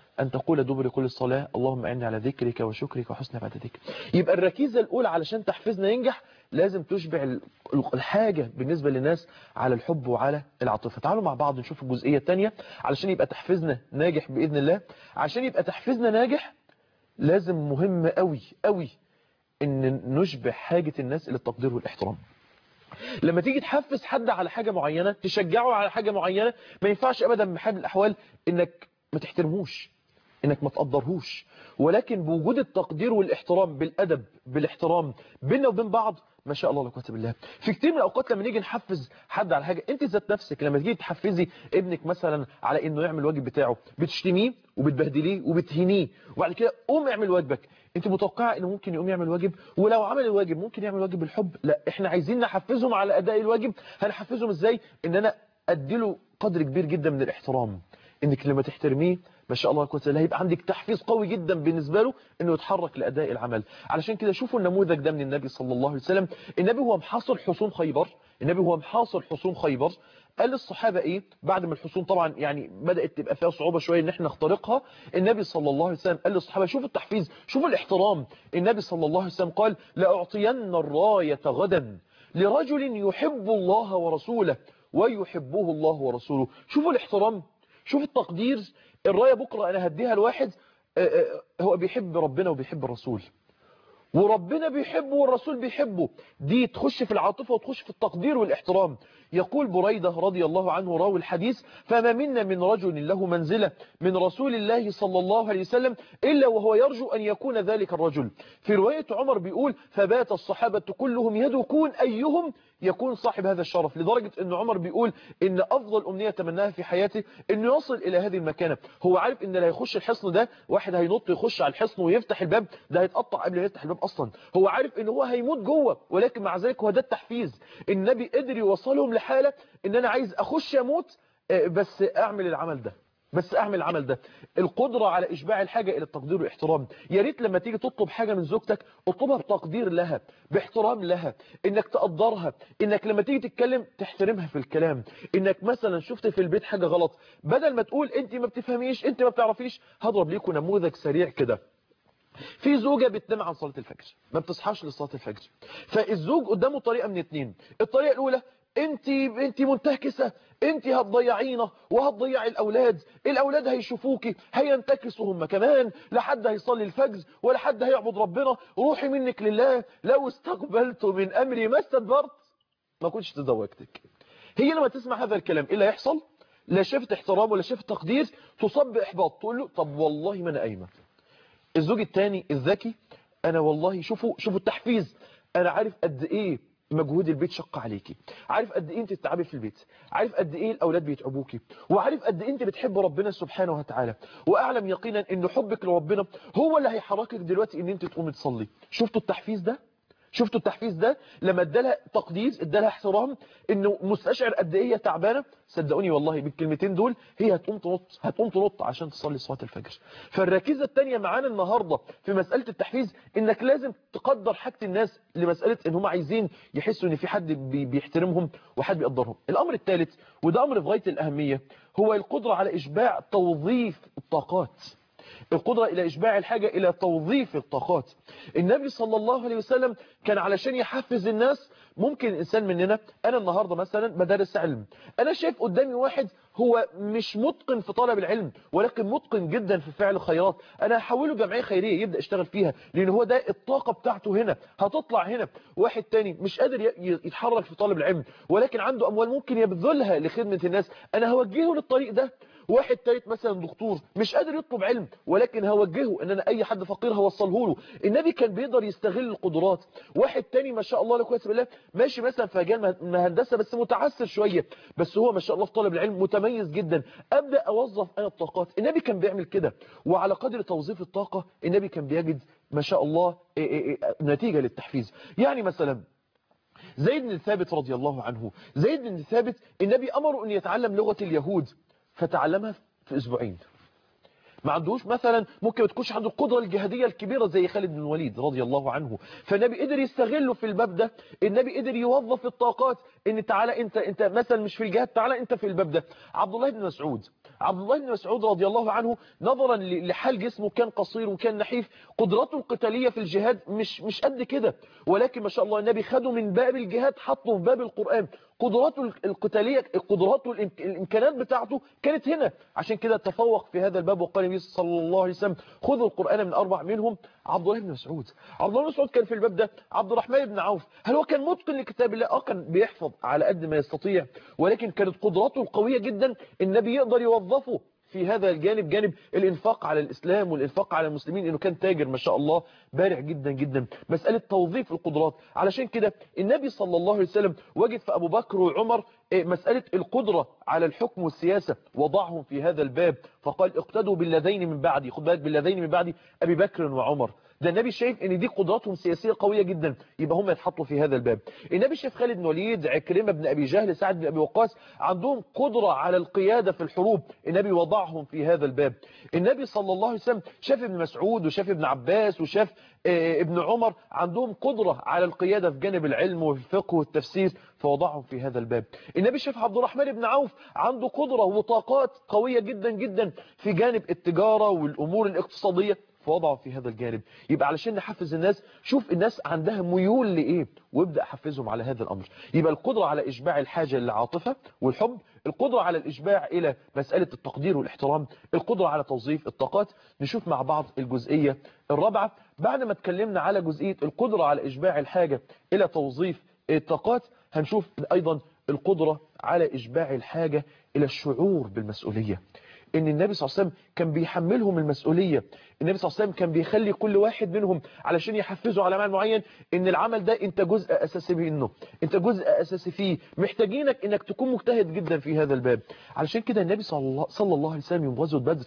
أن تقول دبر كل صلاة اللهم أعني على ذكرك وشكرك وحسن عبادتك يبقى الركيزة الأولى علشان تحفيزنا ينجح لازم تشبع ال- الحاجة بالنسبة للناس على الحب وعلى العاطفة تعالوا مع بعض نشوف الجزئية الثانية علشان يبقى تحفيزنا ناجح بإذن الله عشان يبقى تحفيزنا ناجح لازم مهم قوي قوي ان نشبع حاجة الناس الى التقدير والاحترام لما تيجي تحفز حد على حاجة معينة تشجعه على حاجة معينة ما ينفعش ابدا بحال من الاحوال انك ما تحترموش انك ما تقدرهوش ولكن بوجود التقدير والاحترام بالادب بالاحترام بيننا وبين بعض ما شاء الله لا قوه الا بالله في كتير من الاوقات لما نيجي نحفز حد على حاجه انت ذات نفسك لما تيجي تحفزي ابنك مثلا على انه يعمل الواجب بتاعه بتشتميه وبتبهدليه وبتهينيه وبعد كده قوم اعمل واجبك انت متوقعه انه ممكن يقوم يعمل واجب ولو عمل الواجب ممكن يعمل واجب بالحب لا احنا عايزين نحفزهم على اداء الواجب هنحفزهم ازاي ان انا اديله قدر كبير جدا من الاحترام انك لما تحترميه ما شاء الله كويس الله هيبقى عندك تحفيز قوي جدا بالنسبه له انه يتحرك لاداء العمل علشان كده شوفوا النموذج ده من النبي صلى الله عليه وسلم النبي هو محاصر حصون خيبر النبي هو محاصر حصون خيبر قال للصحابه ايه بعد ما الحصون طبعا يعني بدات تبقى فيها صعوبه شويه ان احنا نخترقها النبي صلى الله عليه وسلم قال للصحابه شوفوا التحفيز شوفوا الاحترام النبي صلى الله عليه وسلم قال لاعطين الرايه غدا لرجل يحب الله ورسوله ويحبه الله ورسوله شوفوا الاحترام شوف التقدير الرايه بكره انا هديها لواحد آه، آه، هو بيحب ربنا وبيحب الرسول وربنا بيحبه والرسول بيحبه دي تخش في العاطفة وتخش في التقدير والاحترام يقول بريدة رضي الله عنه راوي الحديث فما منا من رجل له منزلة من رسول الله صلى الله عليه وسلم إلا وهو يرجو أن يكون ذلك الرجل في رواية عمر بيقول فبات الصحابة كلهم يدكون أيهم يكون صاحب هذا الشرف لدرجة أن عمر بيقول إن أفضل أمنية تمناها في حياته أنه يصل إلى هذه المكانة هو عارف أن اللي هيخش الحصن ده واحد هينط يخش على الحصن ويفتح الباب ده هيتقطع قبل ما يفتح الباب أصلا هو عارف أن هو هيموت جوه ولكن مع ذلك هو ده التحفيز النبي قدر يوصلهم لحالة أن أنا عايز أخش أموت آه، بس أعمل العمل ده بس اعمل العمل ده القدرة على اشباع الحاجة الى التقدير والاحترام يا ريت لما تيجي تطلب حاجة من زوجتك اطلبها بتقدير لها باحترام لها انك تقدرها انك لما تيجي تتكلم تحترمها في الكلام انك مثلا شفت في البيت حاجة غلط بدل ما تقول انت ما بتفهميش انت ما بتعرفيش هضرب ليكم نموذج سريع كده في زوجة بتنام عن صلاة الفجر ما بتصحاش لصلاة الفجر فالزوج قدامه طريقة من اتنين الطريقة الأولى انت انت منتكسة انت هتضيعينا وهتضيعي الاولاد الاولاد هيشوفوكي هينتكسوا هم كمان لا حد هيصلي الفجر ولا حد هيعبد ربنا روحي منك لله لو استقبلت من امري ما استدبرت ما كنتش تزوجتك هي لما تسمع هذا الكلام ايه اللي هيحصل لا شافت احترام ولا شافت تقدير تصب باحباط تقول له طب والله ما انا قايمه الزوج الثاني الذكي انا والله شوفوا شوفوا التحفيز انا عارف قد ايه مجهود البيت شق عليكي عارف قد ايه انت بتتعبي في البيت عارف قد ايه الاولاد بيتعبوكي وعارف قد ايه انت بتحب ربنا سبحانه وتعالى واعلم يقينا ان حبك لربنا هو اللي هيحركك دلوقتي ان انت تقومي تصلي شفتوا التحفيز ده شفتوا التحفيز ده لما ادالها تقدير ادالها احترام انه مستشعر قد ايه هي تعبانه صدقوني والله بالكلمتين دول هي هتقوم تنط هتقوم تنط عشان تصلي صلاه الفجر فالركيزه الثانيه معانا النهارده في مساله التحفيز انك لازم تقدر حاجه الناس لمساله ان هم عايزين يحسوا ان في حد بي- بيحترمهم وحد بيقدرهم الامر الثالث وده امر في غايه الاهميه هو القدره على اشباع توظيف الطاقات القدرة إلى إشباع الحاجة إلى توظيف الطاقات النبي صلى الله عليه وسلم كان علشان يحفز الناس ممكن الإنسان مننا أنا النهاردة مثلا بدرس علم أنا شايف قدامي واحد هو مش متقن في طلب العلم ولكن متقن جدا في فعل الخيرات أنا هحوله جمعية خيرية يبدأ يشتغل فيها لأن هو ده الطاقة بتاعته هنا هتطلع هنا واحد تاني مش قادر ي- يتحرك في طلب العلم ولكن عنده أموال ممكن يبذلها لخدمة الناس أنا هوجهه للطريق ده واحد تالت مثلا دكتور مش قادر يطلب علم ولكن هوجهه ان انا اي حد فقير هوصله له النبي كان بيقدر يستغل القدرات واحد تاني ما شاء الله لا قوه الا بالله ماشي مثلا في مجال مه- هندسه بس متعسر شويه بس هو ما شاء الله في طلب العلم متميز جدا ابدا اوظف انا الطاقات النبي كان بيعمل كده وعلى قدر توظيف الطاقه النبي كان بيجد ما شاء الله إيه إيه إيه نتيجه للتحفيز يعني مثلا زيد بن ثابت رضي الله عنه زيد بن ثابت النبي أمره أن يتعلم لغة اليهود فتعلمها في أسبوعين ما عندوش مثلا ممكن ما تكونش عنده القدرة الجهادية الكبيرة زي خالد بن الوليد رضي الله عنه فالنبي قدر يستغله في الباب ده النبي قدر يوظف الطاقات ان تعالى انت انت مثلا مش في الجهاد تعالى انت في الباب ده عبد الله بن مسعود عبد الله بن مسعود رضي الله عنه نظرا ل- لحال جسمه كان قصير وكان نحيف قدرته القتالية في الجهاد مش مش قد كده ولكن ما شاء الله النبي خده من باب الجهاد حطه في باب القرآن قدراته القتالية قدراته الإمك- الإمكانات بتاعته كانت هنا عشان كده تفوق في هذا الباب وقال النبي صلى الله عليه وسلم خذوا القرآن من أربع منهم عبد الله بن مسعود عبد الله بن مسعود كان في الباب ده عبد الرحمن بن عوف هل هو كان متقن لكتاب الله اه كان بيحفظ على قد ما يستطيع ولكن كانت قدراته القوية جدا النبي يقدر يوظفه في هذا الجانب جانب الانفاق على الإسلام والإنفاق على المسلمين إنه كان تاجر ما شاء الله بارع جدا جدا مسألة توظيف القدرات علشان كده النبي صلى الله عليه وسلم وجد في أبو بكر وعمر إيه، مسألة القدرة على الحكم والسياسة وضعهم في هذا الباب فقال اقتدوا بالذين من بعدي خد بالك بالذين من بعدي أبي بكر وعمر ده النبي شايف ان دي قدراتهم سياسية قوية جدا يبقى هم يتحطوا في هذا الباب النبي شايف خالد بن وليد عكرمة بن أبي جهل سعد بن أبي وقاص عندهم قدرة على القيادة في الحروب النبي وضعهم في هذا الباب النبي صلى الله عليه وسلم شاف ابن مسعود وشاف ابن عباس وشاف آه، ابن عمر عندهم قدرة على القيادة في جانب العلم والفقه والتفسير فوضعهم في هذا الباب النبي شاف عبد الرحمن بن عوف عنده قدرة وطاقات قوية جدا جدا في جانب التجارة والأمور الاقتصادية فوضعه في هذا الجانب يبقى علشان نحفز الناس شوف الناس عندها ميول لإيه وابدأ حفزهم على هذا الأمر يبقى القدرة على إشباع الحاجة للعاطفة والحب القدرة على الإشباع إلى مسألة التقدير والاحترام القدرة على توظيف الطاقات نشوف مع بعض الجزئية الرابعة بعد ما اتكلمنا على جزئية القدرة على إشباع الحاجة إلى توظيف الطاقات هنشوف أيضا القدرة على إشباع الحاجة إلى الشعور بالمسؤولية ان النبي صلى الله عليه وسلم كان بيحملهم المسؤولية النبي صلى الله عليه وسلم كان بيخلي كل واحد منهم علشان يحفزه على عمل معين ان العمل ده انت جزء اساسي منه انت جزء اساسي فيه محتاجينك انك تكون مجتهد جدا في هذا الباب علشان كده النبي صلى الله, صلى الله عليه وسلم يوم غزوة بدر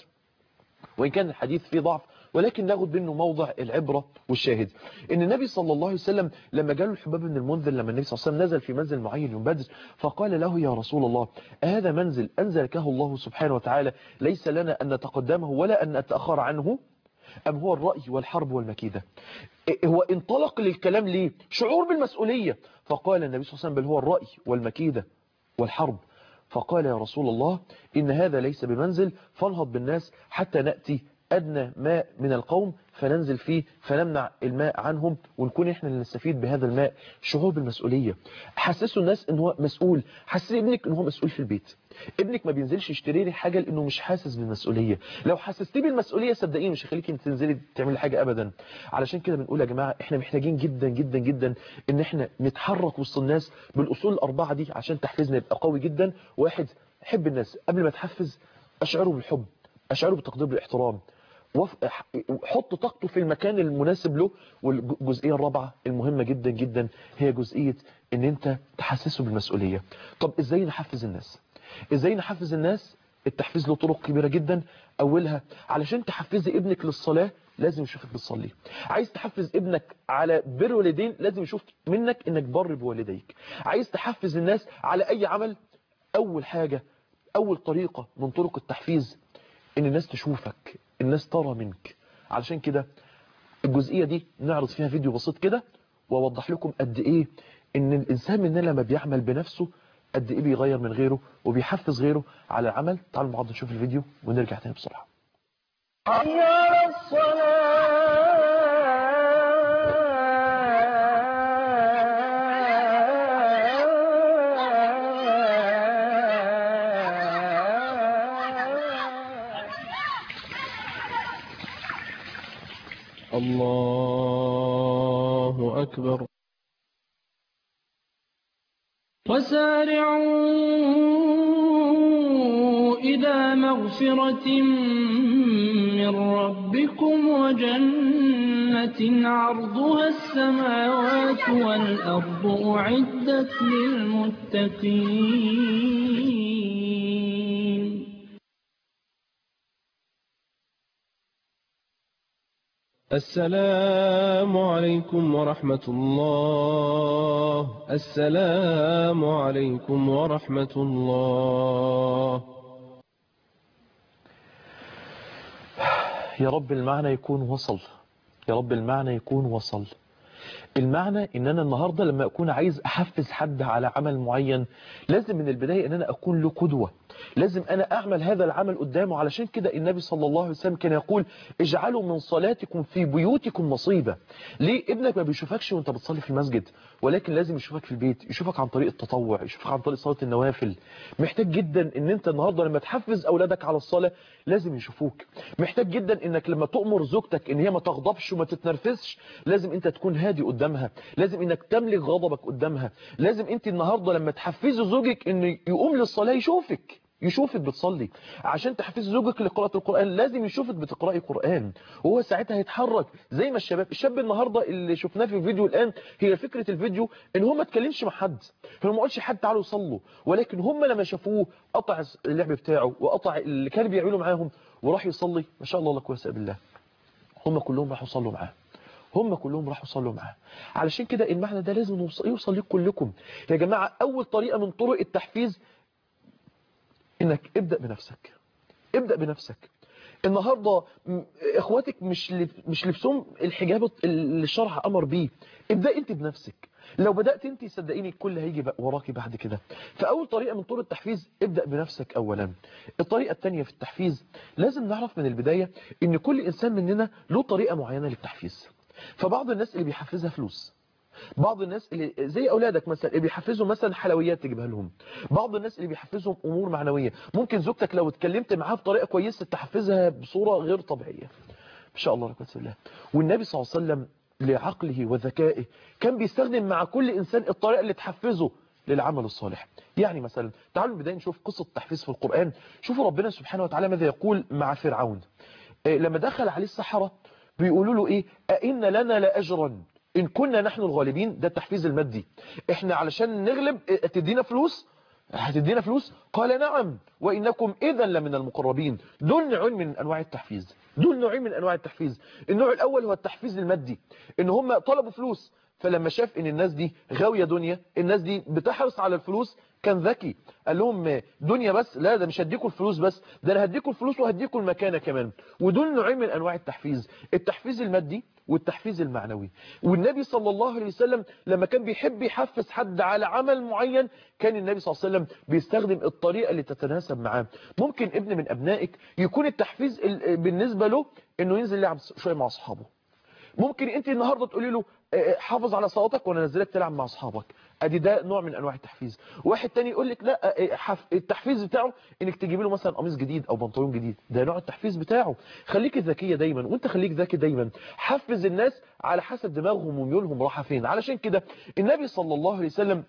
وإن كان الحديث فيه ضعف ولكن ناخد منه موضع العبرة والشاهد ان النبي صلى الله عليه وسلم لما جاله الحباب بن المنذر لما النبي صلى الله عليه وسلم نزل في منزل معين يوم بدر فقال له يا رسول الله هذا منزل أنزلكه الله سبحانه وتعالى ليس لنا أن نتقدمه ولا أن نتأخر عنه أم هو الرأي والحرب والمكيدة إيه هو انطلق للكلام ليه شعور بالمسؤولية فقال النبي صلى الله عليه وسلم بل هو الرأي والمكيدة والحرب فقال يا رسول الله إن هذا ليس بمنزل فانهض بالناس حتى نأتي أدنى ماء من القوم فننزل فيه فنمنع الماء عنهم ونكون احنا اللي نستفيد بهذا الماء شعور بالمسؤولية حسسوا الناس ان هو مسؤول حسس ابنك ان هو مسؤول في البيت ابنك ما بينزلش يشتري لي حاجة لانه مش حاسس بالمسؤولية لو حسستيه بالمسؤولية صدقيني مش هيخليك انت تنزلي تعملي حاجة ابدا علشان كده بنقول يا جماعة احنا محتاجين جدا جدا جدا ان احنا نتحرك وسط الناس بالاصول الاربعة دي عشان تحفيزنا يبقى قوي جدا واحد حب الناس قبل ما تحفز اشعره بالحب اشعره بالتقدير بالاحترام وف- ح- حط طاقته في المكان المناسب له والجزئية الرابعة المهمة جدا جدا هي جزئية ان انت تحسسه بالمسؤولية طب ازاي نحفز الناس ازاي نحفز الناس التحفيز له طرق كبيرة جدا اولها علشان تحفزي ابنك للصلاة لازم يشوفك بتصلي عايز تحفز ابنك على بر والدين لازم يشوف منك انك بر بوالديك عايز تحفز الناس على اي عمل اول حاجة اول طريقة من طرق التحفيز ان الناس تشوفك الناس ترى منك علشان كده الجزئية دي نعرض فيها فيديو بسيط كده واوضح لكم قد ايه ان الانسان مننا لما بيعمل بنفسه قد ايه بيغير من غيره وبيحفز غيره على العمل تعالوا مع بعض نشوف الفيديو ونرجع تاني بسرعة حي على الصلاة الله أكبر وسارعوا إلى مغفرة من ربكم وجنة عرضها السماوات والأرض أعدت للمتقين السلام عليكم ورحمة الله السلام عليكم ورحمة الله يا رب المعنى يكون وصل يا رب المعنى يكون وصل المعنى ان انا النهاردة لما اكون عايز احفز حد على عمل معين لازم من البداية ان انا اكون له قدوة لازم انا اعمل هذا العمل قدامه علشان كده النبي صلى الله عليه وسلم كان يقول اجعلوا من صلاتكم في بيوتكم نصيبة ليه ابنك ما بيشوفكش وانت بتصلي في المسجد ولكن لازم يشوفك في البيت يشوفك عن طريق التطوع يشوفك عن طريق صلاة النوافل محتاج جدا ان انت النهاردة لما تحفز اولادك على الصلاة لازم يشوفوك محتاج جدا انك لما تؤمر زوجتك ان هي ما تغضبش وما تتنرفزش لازم انت تكون هادي قدامها لازم انك تملك غضبك قدامها لازم انت النهاردة لما تحفزي زوجك انه يقوم للصلاة يشوفك يشوفك بتصلي عشان تحفز زوجك لقراءة القرآن لازم يشوفك بتقرأي قرآن وهو ساعتها هيتحرك زي ما الشباب الشاب النهاردة اللي شفناه في الفيديو الآن هي فكرة الفيديو ان هو ما اتكلمش مع حد هو ما قالش حد تعالوا صلوا ولكن هم لما شافوه قطع اللعب بتاعه وقطع اللي كان بيعمله معاهم وراح يصلي ما شاء الله لا قوه الا بالله هم كلهم راحوا صلوا معاه هم كلهم راحوا صلوا معاه علشان كده المعنى ده لازم يوصل, يوصل لكم كلكم يا جماعة أول طريقة من طرق التحفيز انك ابدأ بنفسك ابدأ بنفسك النهاردة اخواتك مش مش لبسهم الحجاب اللي الشرع امر بيه ابدأ انت بنفسك لو بدأت انت صدقيني الكل هيجي وراكي بعد كده فاول طريقة من طرق التحفيز ابدأ بنفسك اولا الطريقة الثانية في التحفيز لازم نعرف من البداية ان كل انسان مننا له طريقة معينة للتحفيز فبعض الناس اللي بيحفزها فلوس بعض الناس اللي زي اولادك مثلا اللي بيحفزوا مثلا حلويات تجيبها لهم بعض الناس اللي بيحفزهم امور معنويه ممكن زوجتك لو اتكلمت معاها بطريقه كويسه تحفزها بصوره غير طبيعيه ان شاء الله رحمه الله والنبي صلى الله عليه وسلم لعقله وذكائه كان بيستخدم مع كل انسان الطريقه اللي تحفزه للعمل الصالح يعني مثلا تعالوا بدايه نشوف قصه تحفيز في القران شوفوا ربنا سبحانه وتعالى ماذا يقول مع فرعون لما دخل عليه السحره بيقولوا له ايه أئن لنا لأجرا إن كنا نحن الغالبين ده التحفيز المادي إحنا علشان نغلب تدينا فلوس هتدينا فلوس قال نعم وإنكم إذا لمن المقربين دول نوعين من أنواع التحفيز دول نوعين من أنواع التحفيز النوع الأول هو التحفيز المادي إن هم طلبوا فلوس فلما شاف ان الناس دي غاوية دنيا الناس دي بتحرص على الفلوس كان ذكي قال لهم دنيا بس لا ده مش هديكم الفلوس بس ده انا هديكم الفلوس وهديكم المكانة كمان ودول نوعين من انواع التحفيز التحفيز المادي والتحفيز المعنوي والنبي صلى الله عليه وسلم لما كان بيحب يحفز حد على عمل معين كان النبي صلى الله عليه وسلم بيستخدم الطريقة اللي تتناسب معاه ممكن ابن من ابنائك يكون التحفيز بالنسبة له انه ينزل يلعب شوية مع اصحابه ممكن انت النهاردة تقولي له حافظ على صلاتك وانا نزلك تلعب مع اصحابك ادي ده نوع من انواع التحفيز واحد تاني يقول لك لا التحفيز بتاعه انك تجيبي له مثلا قميص جديد او بنطلون جديد ده نوع التحفيز بتاعه خليك ذكيه دايما وانت خليك ذكي دايما حفز الناس على حسب دماغهم وميولهم رايحه فين علشان كده النبي صلى الله عليه وسلم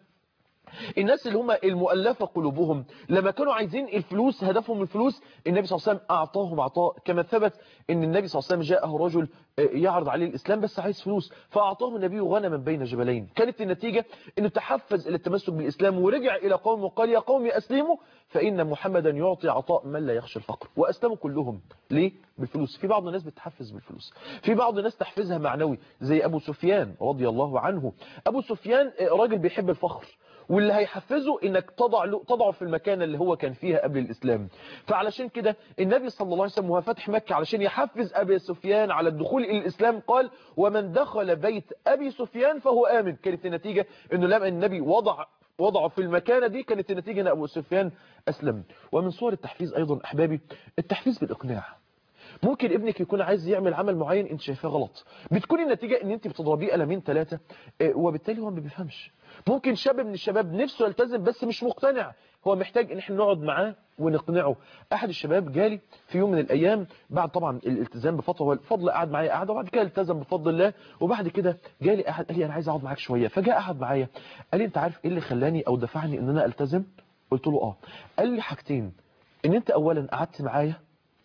الناس اللي هم المؤلفة قلوبهم لما كانوا عايزين الفلوس هدفهم الفلوس النبي صلى الله عليه وسلم أعطاهم عطاء كما ثبت ان النبي صلى الله عليه وسلم جاءه رجل يعرض عليه الإسلام بس عايز فلوس فأعطاهم النبي غنما بين جبلين كانت النتيجة انه تحفز إلى التمسك بالإسلام ورجع إلى قوم وقال يا قوم أسلموا فإن محمدا يعطي عطاء من لا يخشى الفقر وأسلموا كلهم ليه؟ بالفلوس في بعض الناس بتحفز بالفلوس في بعض الناس تحفزها معنوي زي أبو سفيان رضي الله عنه أبو سفيان راجل بيحب الفخر واللي هيحفزه انك تضع له تضعه في المكان اللي هو كان فيها قبل الاسلام فعلشان كده النبي صلى الله عليه وسلم وهو فاتح مكه علشان يحفز ابي سفيان على الدخول الى الاسلام قال ومن دخل بيت ابي سفيان فهو امن كانت النتيجه انه لما النبي وضع وضعه في المكانه دي كانت النتيجه ان ابو سفيان اسلم ومن صور التحفيز ايضا احبابي التحفيز بالاقناع ممكن ابنك يكون عايز يعمل عمل معين انت شايفاه غلط بتكون النتيجة ان انت بتضربيه قلمين ثلاثة وبالتالي هو ما بيفهمش ممكن شاب من الشباب نفسه يلتزم بس مش مقتنع هو محتاج ان احنا نقعد معاه ونقنعه احد الشباب جالي في يوم من الايام بعد طبعا الالتزام بفتره والفضل قعد معايا قعده وبعد كده التزم بفضل الله وبعد كده جالي احد قال لي انا عايز اقعد معاك شويه فجاء قعد معايا قال لي انت عارف ايه اللي خلاني او دفعني ان انا التزم قلت له اه قال لي حاجتين ان انت اولا قعدت معايا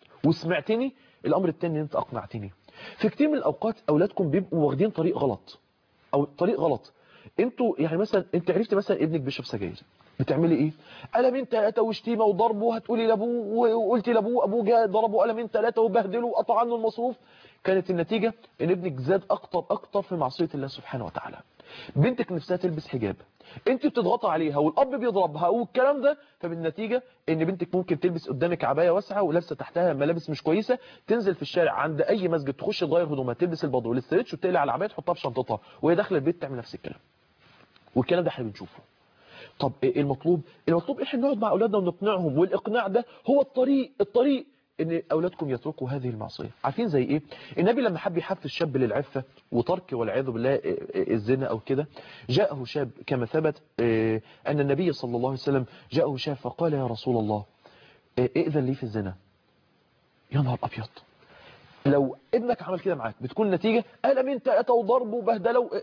وسمعتني الامر الثاني ان انت اقنعتني في كتير من الاوقات اولادكم بيبقوا واخدين طريق غلط او طريق غلط انتوا يعني مثلا انت عرفت مثلا ابنك بيشرب سجاير بتعملي ايه قلمين ثلاثه وشتيمه وضرب وهتقولي لابوه وقلتي لابوه ابوه جه ضربه قلمين ثلاثه وبهدله وقطع عنه المصروف كانت النتيجه ان ابنك زاد اكتر اكتر في معصيه الله سبحانه وتعالى بنتك نفسها تلبس حجاب انت بتضغطي عليها والاب بيضربها والكلام ده فبالنتيجه ان بنتك ممكن تلبس قدامك عبايه واسعه ولابسه تحتها ملابس مش كويسه تنزل في الشارع عند اي مسجد تخش تغير هدومها تلبس البادو والاسترتش وتقلع على العبايه تحطها في شنطتها وهي داخله البيت تعمل نفس الكلام والكلام ده احنا بنشوفه طب ايه المطلوب المطلوب احنا نقعد مع اولادنا ونقنعهم والاقناع ده هو الطريق الطريق ان اولادكم يتركوا هذه المعصيه عارفين زي ايه النبي لما حب يحفز الشاب للعفه وترك والعياذ بالله الزنا او كده جاءه شاب كما ثبت ان النبي صلى الله عليه وسلم جاءه شاب فقال يا رسول الله ائذن لي في الزنا يا نهار ابيض لو ابنك عمل كده معاك بتكون النتيجه الم انت اتى وضرب وبهدله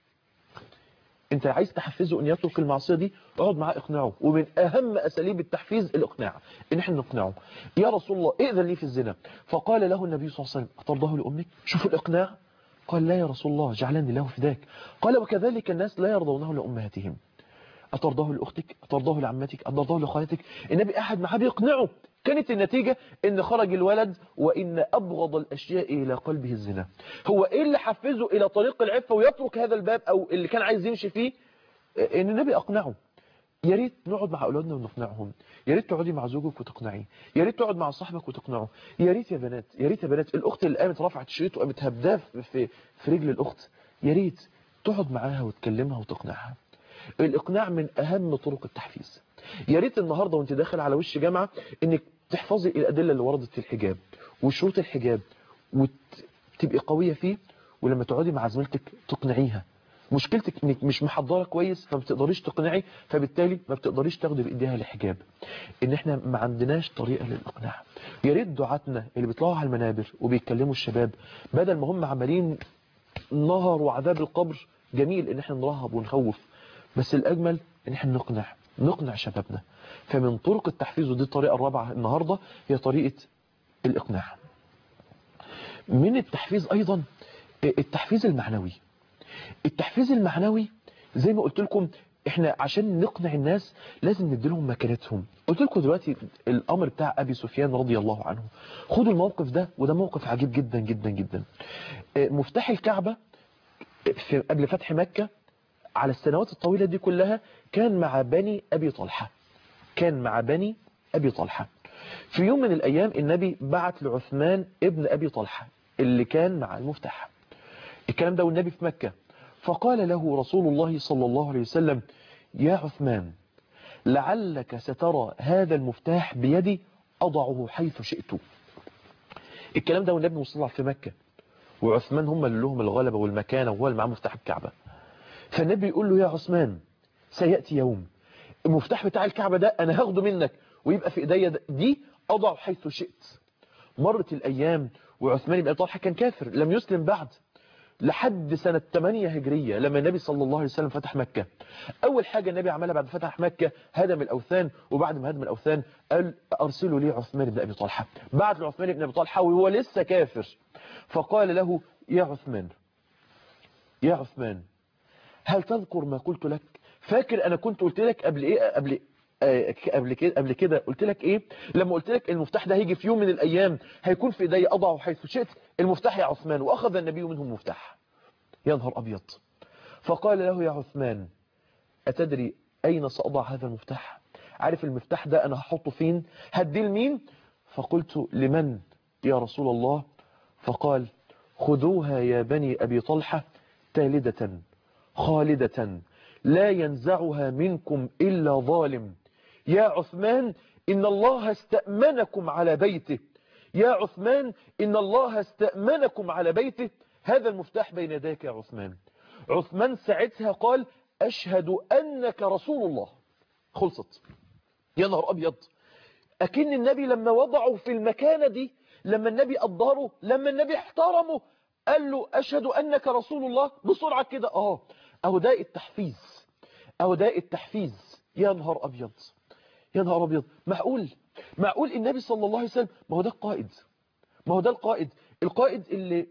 انت عايز تحفزه ان يترك المعصيه دي اقعد معاه اقنعه ومن اهم اساليب التحفيز الاقناع ان احنا نقنعه يا رسول الله ائذن لي في الزنا فقال له النبي صلى الله عليه وسلم اترضاه لامك شوفوا الاقناع قال لا يا رسول الله جعلني له فداك قال وكذلك الناس لا يرضونه لامهاتهم أترضاه لأختك أترضاه لعمتك أترضاه لخالتك النبي أحد معاه بيقنعه كانت النتيجة ان خرج الولد وان ابغض الاشياء الى قلبه الزنا هو ايه اللي حفزه الى طريق العفة ويترك هذا الباب او اللي كان عايز يمشي فيه ان النبي اقنعه يا ريت نقعد مع اولادنا ونقنعهم يا ريت تقعدي مع زوجك وتقنعيه يا ريت تقعد مع صاحبك وتقنعه يا ريت يا بنات يا ريت يا بنات الاخت اللي قامت رفعت الشريط وقامت هبداه في في رجل الاخت يا ريت تقعد معاها وتكلمها وتقنعها الاقناع من اهم طرق التحفيز يا ريت النهارده وانت داخل على وش جامعه انك تحفظي الادله اللي وردت في الحجاب وشروط الحجاب وتبقي قويه فيه ولما تقعدي مع زميلتك تقنعيها مشكلتك انك مش محضره كويس فما بتقدريش تقنعي فبالتالي ما بتقدريش تاخدي بايديها الحجاب ان احنا ما عندناش طريقه للاقناع يا ريت دعاتنا اللي بيطلعوا على المنابر وبيتكلموا الشباب بدل ما هم عمالين نهر وعذاب القبر جميل ان احنا نرهب ونخوف بس الاجمل ان احنا نقنع نقنع شبابنا فمن طرق التحفيز ودي الطريقه الرابعه النهارده هي طريقه الاقناع من التحفيز ايضا التحفيز المعنوي التحفيز المعنوي زي ما قلت لكم احنا عشان نقنع الناس لازم نديلهم مكانتهم قلت لكم دلوقتي الامر بتاع ابي سفيان رضي الله عنه خدوا الموقف ده وده موقف عجيب جدا جدا جدا مفتاح الكعبة في قبل فتح مكة على السنوات الطويلة دي كلها كان مع بني ابي طلحة كان مع بني ابي طلحة في يوم من الايام النبي بعت لعثمان ابن ابي طلحة اللي كان مع المفتاح الكلام ده والنبي في مكة فقال له رسول الله صلى الله عليه وسلم يا عثمان لعلك سترى هذا المفتاح بيدي أضعه حيث شئت الكلام ده والنبي مصطلع في مكة وعثمان هم اللي لهم الغلبة والمكانة وهو اللي معاه مفتاح الكعبة فالنبي يقول له يا عثمان سيأتي يوم المفتاح بتاع الكعبة ده أنا هاخده منك ويبقى في إيديا دي أضع حيث شئت مرت الأيام وعثمان بن طلحة كان كافر لم يسلم بعد لحد سنة 8 هجرية لما النبي صلى الله عليه وسلم فتح مكة أول حاجة النبي عملها بعد فتح مكة هدم الأوثان وبعد ما هدم الأوثان قال أرسلوا لي عثمان بن أبي طلحة بعد لعثمان بن أبي طلحة وهو لسه كافر فقال له يا عثمان يا عثمان هل تذكر ما قلت لك فاكر أنا كنت قلت لك قبل إيه قبل قبل كده قبل كده قلت لك ايه لما قلت لك المفتاح ده هيجي في يوم من الايام هيكون في ايدي اضعه حيث شئت المفتاح يا عثمان واخذ النبي منه المفتاح يا نهار ابيض فقال له يا عثمان اتدري اين ساضع هذا المفتاح عارف المفتاح ده انا هحطه فين هديه لمين فقلت لمن يا رسول الله فقال خذوها يا بني ابي طلحه تالده خالده لا ينزعها منكم الا ظالم يا عثمان إن الله استأمنكم على بيته يا عثمان إن الله استأمنكم على بيته هذا المفتاح بين يديك يا عثمان عثمان ساعتها قال أشهد أنك رسول الله خلصت يا نهار أبيض أكن النبي لما وضعه في المكانة دي لما النبي قدره لما النبي احترمه قال له أشهد أنك رسول الله بسرعة كده آه أهو ده التحفيز أهو ده التحفيز يا نهار أبيض يا نهار ابيض معقول معقول النبي صلى الله عليه وسلم ما هو ده القائد ما هو ده القائد القائد اللي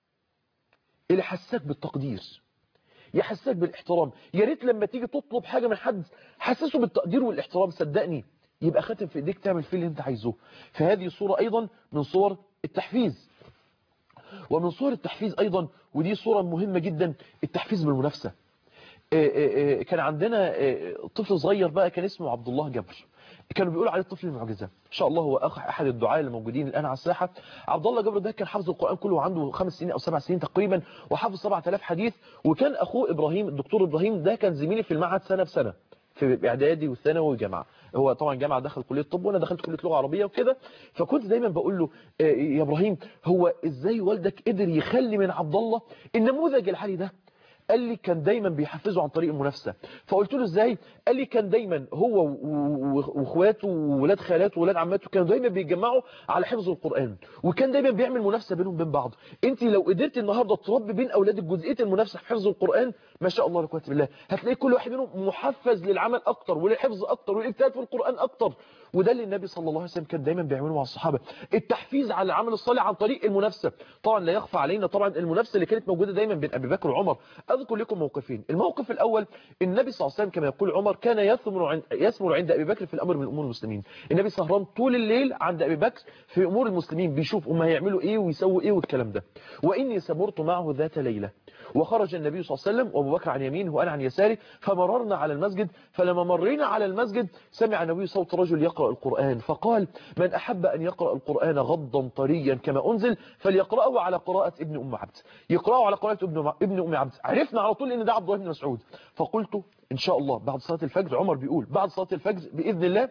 اللي حساك بالتقدير يحسسك بالاحترام يا ريت لما تيجي تطلب حاجه من حد حسسه بالتقدير والاحترام صدقني يبقى خاتم في ايديك تعمل فيه اللي انت عايزه فهذه صوره ايضا من صور التحفيز ومن صور التحفيز ايضا ودي صوره مهمه جدا التحفيز بالمنافسه آه، آه، آه، كان عندنا آه، طفل صغير بقى كان اسمه عبد الله جبر كانوا بيقولوا عليه الطفل المعجزه ان شاء الله هو اخ احد الدعاء اللي موجودين الان على الساحه عبد الله جبر ده كان حافظ القران كله وعنده خمس سنين او سبع سنين تقريبا وحافظ 7000 حديث وكان اخوه ابراهيم الدكتور ابراهيم ده كان زميلي في المعهد سنه بسنه في اعدادي والثانوي والجامعه هو طبعا جامعه دخل كليه طب وانا دخلت كليه لغه عربيه وكده فكنت دايما بقول له آه، يا ابراهيم هو ازاي والدك قدر يخلي من عبد الله النموذج الحالي ده قال لي كان دايما بيحفزه عن طريق المنافسه فقلت له ازاي قال لي كان دايما هو و- و- واخواته وولاد خالاته وولاد عماته كانوا دايما بيتجمعوا على حفظ القران وكان دايما بيعمل منافسه بينهم وبين بعض انت لو قدرت النهارده تربي بين اولادك جزئيه المنافسه في حفظ القران ما شاء الله لا قوه الا بالله هتلاقي كل واحد منهم محفز للعمل اكتر وللحفظ اكتر والاجتهاد في القران اكتر وده اللي النبي صلى الله عليه وسلم كان دايما بيعمله مع الصحابه التحفيز على العمل الصالح عن طريق المنافسه طبعا لا يخفى علينا طبعا المنافسه اللي كانت موجوده دايما بين ابي بكر وعمر اذكر لكم موقفين الموقف الاول النبي صلى الله عليه وسلم كما يقول عمر كان يثمر عند يثمر عند ابي بكر في الامر من امور المسلمين النبي سهران طول الليل عند ابي بكر في امور المسلمين بيشوف هم هيعملوا ايه ويسووا ايه والكلام ده واني سمرت معه ذات ليله وخرج النبي صلى الله عليه وسلم وابو بكر عن يمينه وانا عن يساره فمررنا على المسجد فلما مرينا على المسجد سمع النبي صوت رجل يقرا القران فقال من احب ان يقرا القران غضا طريا كما انزل فليقراه على قراءه ابن ام عبد يقراه على قراءه ابن ابن ام عبد عرفنا على طول ان ده عبد الله بن مسعود فقلت ان شاء الله بعد صلاه الفجر عمر بيقول بعد صلاه الفجر باذن الله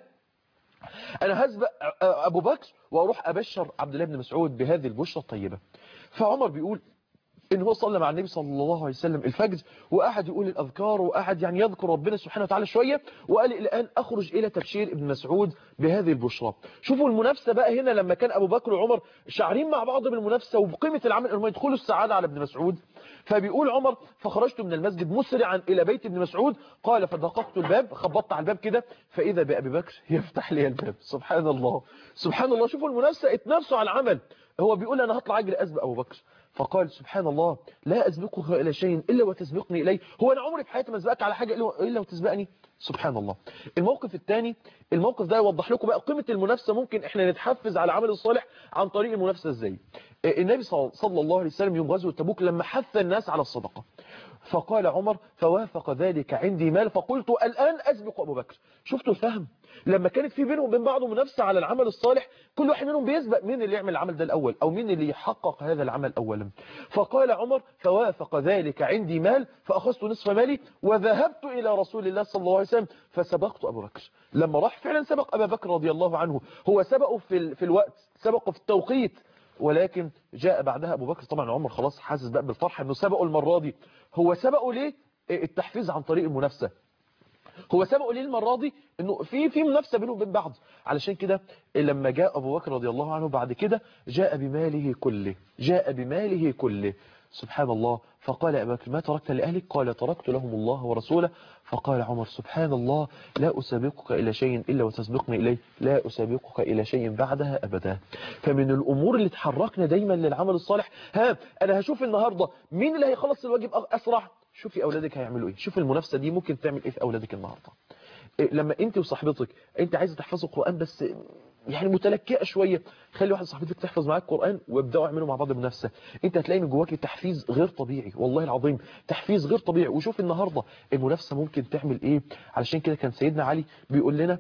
انا هسبق ابو بكر واروح ابشر عبد الله بن مسعود بهذه البشرى الطيبه فعمر بيقول ان هو صلى مع النبي صلى الله عليه وسلم الفجر وقعد يقول الاذكار وقعد يعني يذكر ربنا سبحانه وتعالى شويه وقال الان اخرج الى تبشير ابن مسعود بهذه البشرى شوفوا المنافسه بقى هنا لما كان ابو بكر وعمر شاعرين مع بعض بالمنافسه وبقيمه العمل انهم يدخلوا السعاده على ابن مسعود فبيقول عمر فخرجت من المسجد مسرعا الى بيت ابن مسعود قال فدققت الباب خبطت على الباب كده فاذا بابي بكر يفتح لي الباب سبحان الله سبحان الله شوفوا المنافسه اتنافسوا على العمل هو بيقول انا هطلع اجري اسبق ابو بكر فقال سبحان الله لا أسبقك إلى شيء إلا وتسبقني إليه هو أنا عمري في حياتي ما سبقك على حاجة إلا وتسبقني سبحان الله الموقف الثاني الموقف ده يوضح لكم بقى قيمة المنافسة ممكن إحنا نتحفز على عمل الصالح عن طريق المنافسة إزاي النبي صلى الله عليه وسلم يوم غزوة تبوك لما حث الناس على الصدقة فقال عمر فوافق ذلك عندي مال فقلت الآن أسبق أبو بكر شفتوا الفهم لما كانت في بينهم وبين بعض منافسة على العمل الصالح كل واحد منهم بيسبق مين اللي يعمل العمل ده الأول أو مين اللي يحقق هذا العمل أولا فقال عمر فوافق ذلك عندي مال فأخذت نصف مالي وذهبت إلى رسول الله صلى الله عليه وسلم فسبقت أبو بكر لما راح فعلا سبق أبا بكر رضي الله عنه هو سبقه في, في الوقت سبقه في التوقيت ولكن جاء بعدها أبو بكر طبعا عمر خلاص حاسس بقى بالفرحة أنه سبقه المرة دي هو سبقه ليه التحفيز عن طريق المنافسة هو سبقه ليه المرة دي انه في في منافسه بينهم وبين بعض علشان كده لما جاء ابو بكر رضي الله عنه بعد كده جاء بماله كله جاء بماله كله سبحان الله فقال أبا بكر ما تركت لأهلك قال تركت لهم الله ورسوله فقال عمر سبحان الله لا أسابقك إلى شيء إلا وتسبقني إليه لا أسابقك إلى شيء بعدها أبدا فمن الأمور اللي تحركنا دايما للعمل الصالح ها أنا هشوف النهاردة مين اللي هيخلص الواجب أسرع شوفي أولادك هيعملوا إيه شوف المنافسة دي ممكن تعمل إيه في أولادك النهاردة لما انت وصاحبتك انت عايزه تحفظوا القران بس يعني متلكئه شويه خلي واحده صاحبتك تحفظ معاك القران وابداوا اعملوا مع بعض بنفسه انت هتلاقي من جواك تحفيز غير طبيعي والله العظيم تحفيز غير طبيعي وشوف النهارده المنافسه ممكن تعمل ايه علشان كده كان سيدنا علي بيقول لنا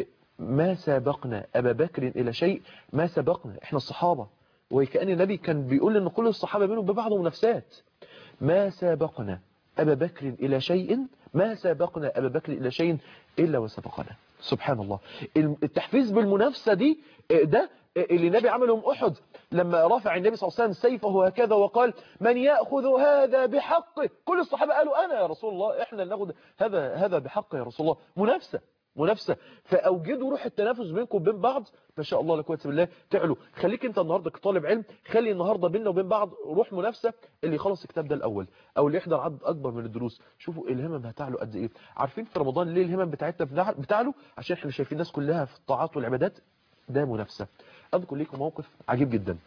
ما سابقنا ابا بكر الى شيء ما سبقنا احنا الصحابه وكأن النبي كان بيقول ان كل الصحابه بينهم ببعض منافسات ما سابقنا أبا بكر إلى شيء ما سابقنا أبا بكر إلى شيء إلا وسبقنا سبحان الله التحفيز بالمنافسة دي ده اللي النبي عمله يوم أحد لما رفع النبي صلى الله عليه وسلم سيفه هكذا وقال من يأخذ هذا بحقه كل الصحابة قالوا أنا يا رسول الله إحنا ناخذ هذا هذا بحقه يا رسول الله منافسة منافسة فأوجدوا روح التنافس بينكم وبين بعض ما شاء الله لا قوه الا بالله تعلوا خليك انت النهارده كطالب علم خلي النهارده بيننا وبين بعض روح منافسه اللي يخلص الكتاب ده الاول او اللي يحضر عدد اكبر من الدروس شوفوا الهمم هتعلو قد ايه عارفين في رمضان ليه الهمم بتاعتنا بتعلو عشان احنا شايفين الناس كلها في الطاعات والعبادات ده منافسه اذكر لكم موقف عجيب جدا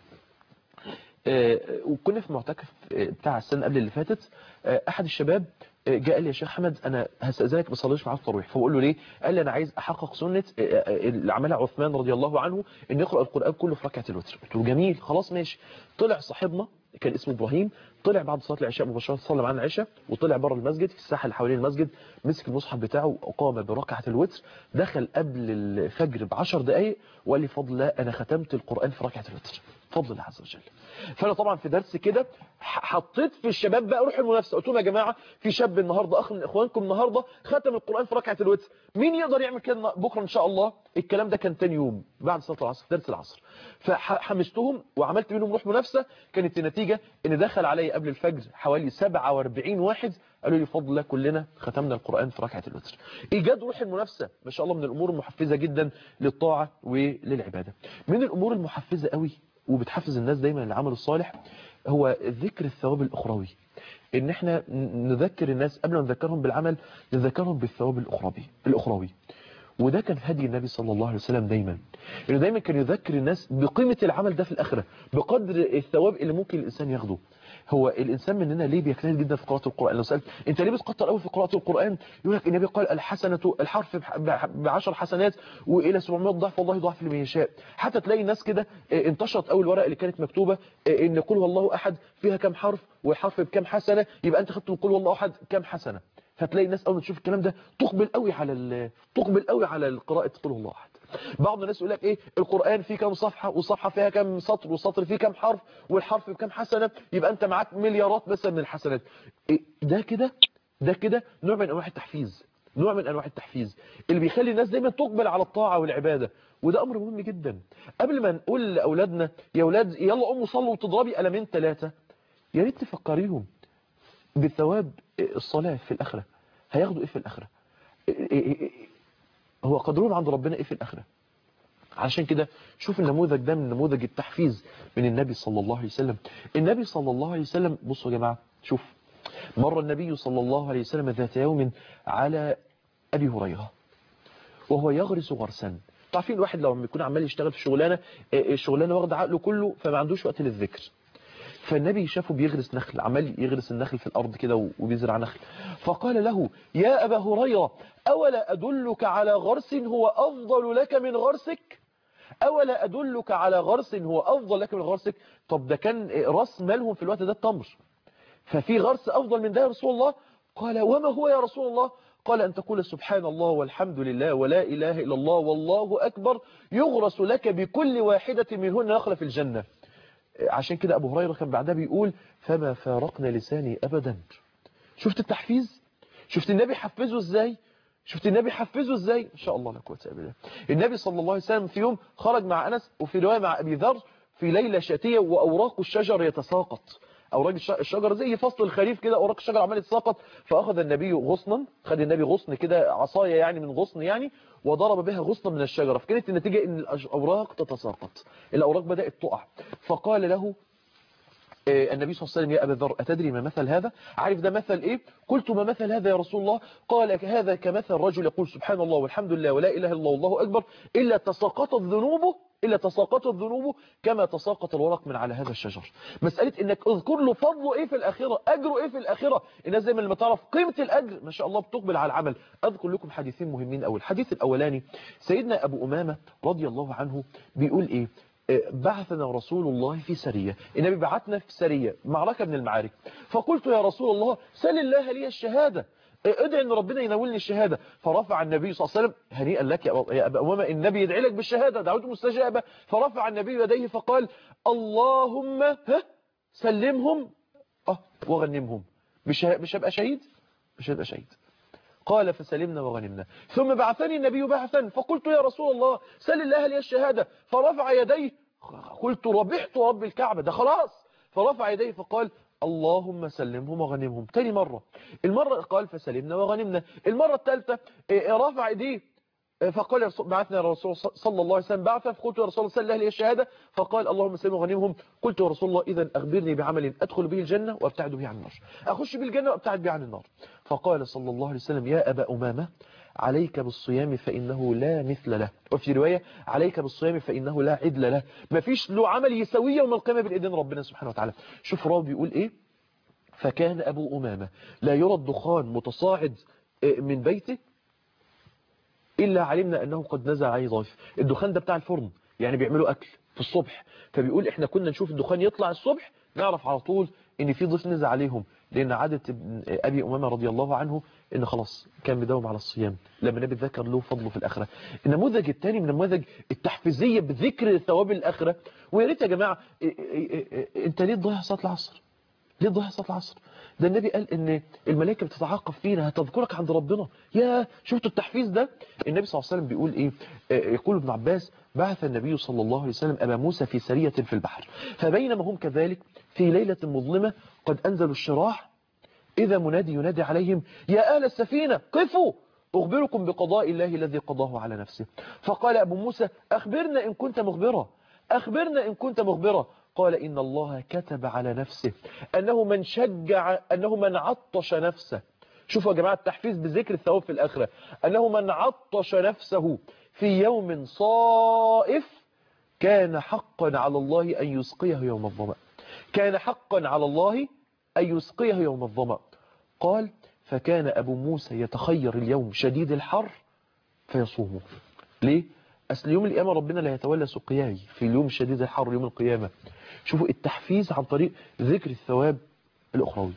آه وكنا في معتكف بتاع السنه قبل اللي فاتت آه احد الشباب جاء قال لي يا شيخ احمد انا هستاذنك ما اصليش معاك التراويح فبقول له ليه قال لي انا عايز احقق سنه اللي عملها عثمان رضي الله عنه ان يقرا القران كله في ركعه الوتر قلت له جميل خلاص ماشي طلع صاحبنا كان اسمه ابراهيم طلع بعد صلاه العشاء مباشره صلى معانا العشاء وطلع بره المسجد في الساحه اللي حوالين المسجد مسك المصحف بتاعه وقام بركعه الوتر دخل قبل الفجر ب 10 دقائق وقال لي فضل الله انا ختمت القران في ركعه الوتر فضل الله عز وجل فانا طبعا في درس كده ح- حطيت في الشباب بقى روح المنافسه قلت لهم يا جماعه في شاب النهارده اخ من اخوانكم النهارده ختم القران في ركعه الوتر مين يقدر يعمل كده بكره ان شاء الله الكلام ده كان تاني يوم بعد صلاه العصر درس العصر فحمستهم وعملت منهم روح منافسه كانت النتيجه ان دخل علي قبل الفجر حوالي 47 واحد قالوا لي فضل الله كلنا ختمنا القران في ركعه الوتر ايجاد روح المنافسه ما شاء الله من الامور المحفزه جدا للطاعه وللعباده من الامور المحفزه قوي وبتحفز الناس دايما للعمل الصالح هو ذكر الثواب الاخروي ان احنا نذكر الناس قبل ما نذكرهم بالعمل نذكرهم بالثواب الاخروي الاخروي وده كان هدي النبي صلى الله عليه وسلم دايما انه دايما كان يذكر الناس بقيمة العمل ده في الآخرة بقدر الثواب اللي ممكن الإنسان ياخده هو الإنسان مننا ليه بيجتهد جدا في قراءة القرآن لو سألت أنت ليه بتكتر قوي في قراءة القرآن يقول لك النبي قال الحسنة الحرف بعشر حسنات وإلى 700 ضعف والله ضعف لمن يشاء حتى تلاقي الناس كده آه، انتشرت أول ورقة اللي كانت مكتوبة آه، إن قل هو الله أحد فيها كم حرف والحرف بكم حسنة يبقى أنت خدت من قل هو الله أحد كم حسنة فتلاقي الناس اول ما تشوف الكلام ده تقبل قوي على ال- تقبل قوي على قراءه قل هو الله احد بعض الناس يقول لك ايه القران فيه كام صفحه والصفحه فيها كام سطر والسطر فيه كام حرف والحرف بكام حسنه يبقى انت معاك مليارات بس من الحسنات إيه ده كده ده كده نوع من انواع التحفيز نوع من انواع التحفيز اللي بيخلي الناس دايما تقبل على الطاعه والعباده وده امر مهم جدا قبل ما نقول لاولادنا يا اولاد يلا قوموا صلوا وتضربي قلمين ثلاثه يا ريت تفكريهم بثواب الصلاة في الآخرة هياخدوا إيه في الآخرة هو قدرهم عند ربنا إيه في الآخرة عشان كده شوف النموذج ده من نموذج التحفيز من النبي صلى الله عليه وسلم النبي صلى الله عليه وسلم بصوا يا جماعة شوف مر النبي صلى الله عليه وسلم ذات يوم على أبي هريرة وهو يغرس غرسا تعرفين الواحد لو يكون عمال يشتغل في شغلانة الشغلانة واخده عقله كله فما عندوش وقت للذكر فالنبي شافه بيغرس نخل عمال يغرس النخل في الأرض كده وبيزرع نخل فقال له يا أبا هريرة أولا أدلك على غرس هو أفضل لك من غرسك أولا أدلك على غرس هو أفضل لك من غرسك طب ده كان راس مالهم في الوقت ده التمر ففي غرس أفضل من ده يا رسول الله قال وما هو يا رسول الله قال أن تقول سبحان الله والحمد لله ولا إله إلا الله والله أكبر يغرس لك بكل واحدة منهن نخلة في الجنة عشان كده أبو هريرة كان بعدها بيقول فما فارقنا لساني أبدا شفت التحفيز شفت النبي حفزه ازاي شفت النبي حفزه ازاي ان شاء الله لا قوه الا بالله النبي صلى الله عليه وسلم في يوم خرج مع انس وفي روايه مع ابي ذر في ليله شتيه واوراق الشجر يتساقط اوراق الشجر زي فصل الخريف كده اوراق الشجر عماله تتساقط فاخذ النبي غصنا خد النبي غصن كده عصايه يعني من غصن يعني وضرب بها غصنا من الشجره فكانت النتيجه ان الاوراق تتساقط الاوراق بدات تقع فقال له النبي صلى الله عليه وسلم يا أبا ذر أتدري ما مثل هذا عارف ده مثل إيه قلت ما مثل هذا يا رسول الله قال هذا كمثل رجل يقول سبحان الله والحمد لله ولا إله إلا الله والله أكبر إلا تساقطت ذنوبه إلا تساقطت ذنوبه كما تساقط الورق من على هذا الشجر مسألة إنك اذكر له فضله إيه في الآخرة أجره إيه في الآخرة الناس زي ما لما تعرف قيمة الأجر ما شاء الله بتقبل على العمل أذكر لكم حديثين مهمين أول الحديث الأولاني سيدنا أبو أمامة رضي الله عنه بيقول إيه بعثنا رسول الله في سرية النبي بعثنا في سرية معركة من المعارك فقلت يا رسول الله سل الله لي الشهادة ادعي ان ربنا ينولني الشهادة فرفع النبي صلى الله عليه وسلم هنيئا لك يا أبا أمامة النبي يدعي لك بالشهادة دعوته مستجابة فرفع النبي يديه فقال اللهم ها سلمهم اه وغنمهم مش مش هبقى شهيد مش هبقى شهيد قال فسلمنا وغنمنا ثم بعثني النبي بعثا فقلت يا رسول الله سل الله لي الشهادة فرفع يديه قلت ربحت رب الكعبة ده خلاص فرفع يديه فقال اللهم سلمهم وغنمهم تاني مرة المرة قال فسلمنا وغنمنا المرة الثالثة رفع يديه فقال بعثنا يا رسول صلى الله عليه وسلم بعثا فقلت يا رسول الله سل الله لي الشهادة فقال اللهم سلم وغنمهم قلت يا رسول الله إذا أخبرني بعمل أدخل به الجنة وأبتعد به عن النار أخش بالجنة وأبتعد به عن النار فقال صلى الله عليه وسلم يا أبا أمامة عليك بالصيام فإنه لا مثل له وفي رواية عليك بالصيام فإنه لا عدل له ما فيش له عمل يسويه يوم القيامة بالإذن ربنا سبحانه وتعالى شوف راوي بيقول إيه فكان أبو أمامة لا يرى الدخان متصاعد من بيته إلا علمنا أنه قد نزع عليه ضيف الدخان ده بتاع الفرن يعني بيعملوا أكل في الصبح فبيقول إحنا كنا نشوف الدخان يطلع الصبح نعرف على طول ان في ضيف نزل عليهم لان عادة ابن- ابي امامه رضي الله عنه ان خلاص كان مداوم على الصيام لما النبي ذكر له فضله في الاخره النموذج الثاني من النموذج التحفيزيه بذكر ثواب الاخره ويا ريت يا جماعه إيه- إيه- إيه- انت ليه تضيع صلاه العصر ليه تضيع صلاه العصر ده النبي قال ان الملائكه بتتعاقب فينا هتذكرك عند ربنا يا شفتوا التحفيز ده النبي صلى الله عليه وسلم بيقول ايه آه، يقول ابن عباس بعث النبي صلى الله عليه وسلم ابا موسى في سريه في البحر فبينما هم كذلك في ليله مظلمه قد انزلوا الشراح إذا منادي ينادي عليهم يا أهل السفينة قفوا أخبركم بقضاء الله الذي قضاه على نفسه فقال أبو موسى أخبرنا إن كنت مخبرا أخبرنا إن كنت مخبرا قال إن الله كتب على نفسه أنه من شجع أنه من عطش نفسه شوفوا يا جماعة التحفيز بذكر الثواب في الآخرة أنه من عطش نفسه في يوم صائف كان حقا على الله أن يسقيه يوم الظمأ كان حقا على الله أن يسقيه يوم الظمأ قال فكان أبو موسى يتخير اليوم شديد الحر فيصومه ليه؟ أصل يوم القيامة ربنا لا يتولى سقياي في اليوم شديد الحر يوم القيامة شوفوا التحفيز عن طريق ذكر الثواب الأخروي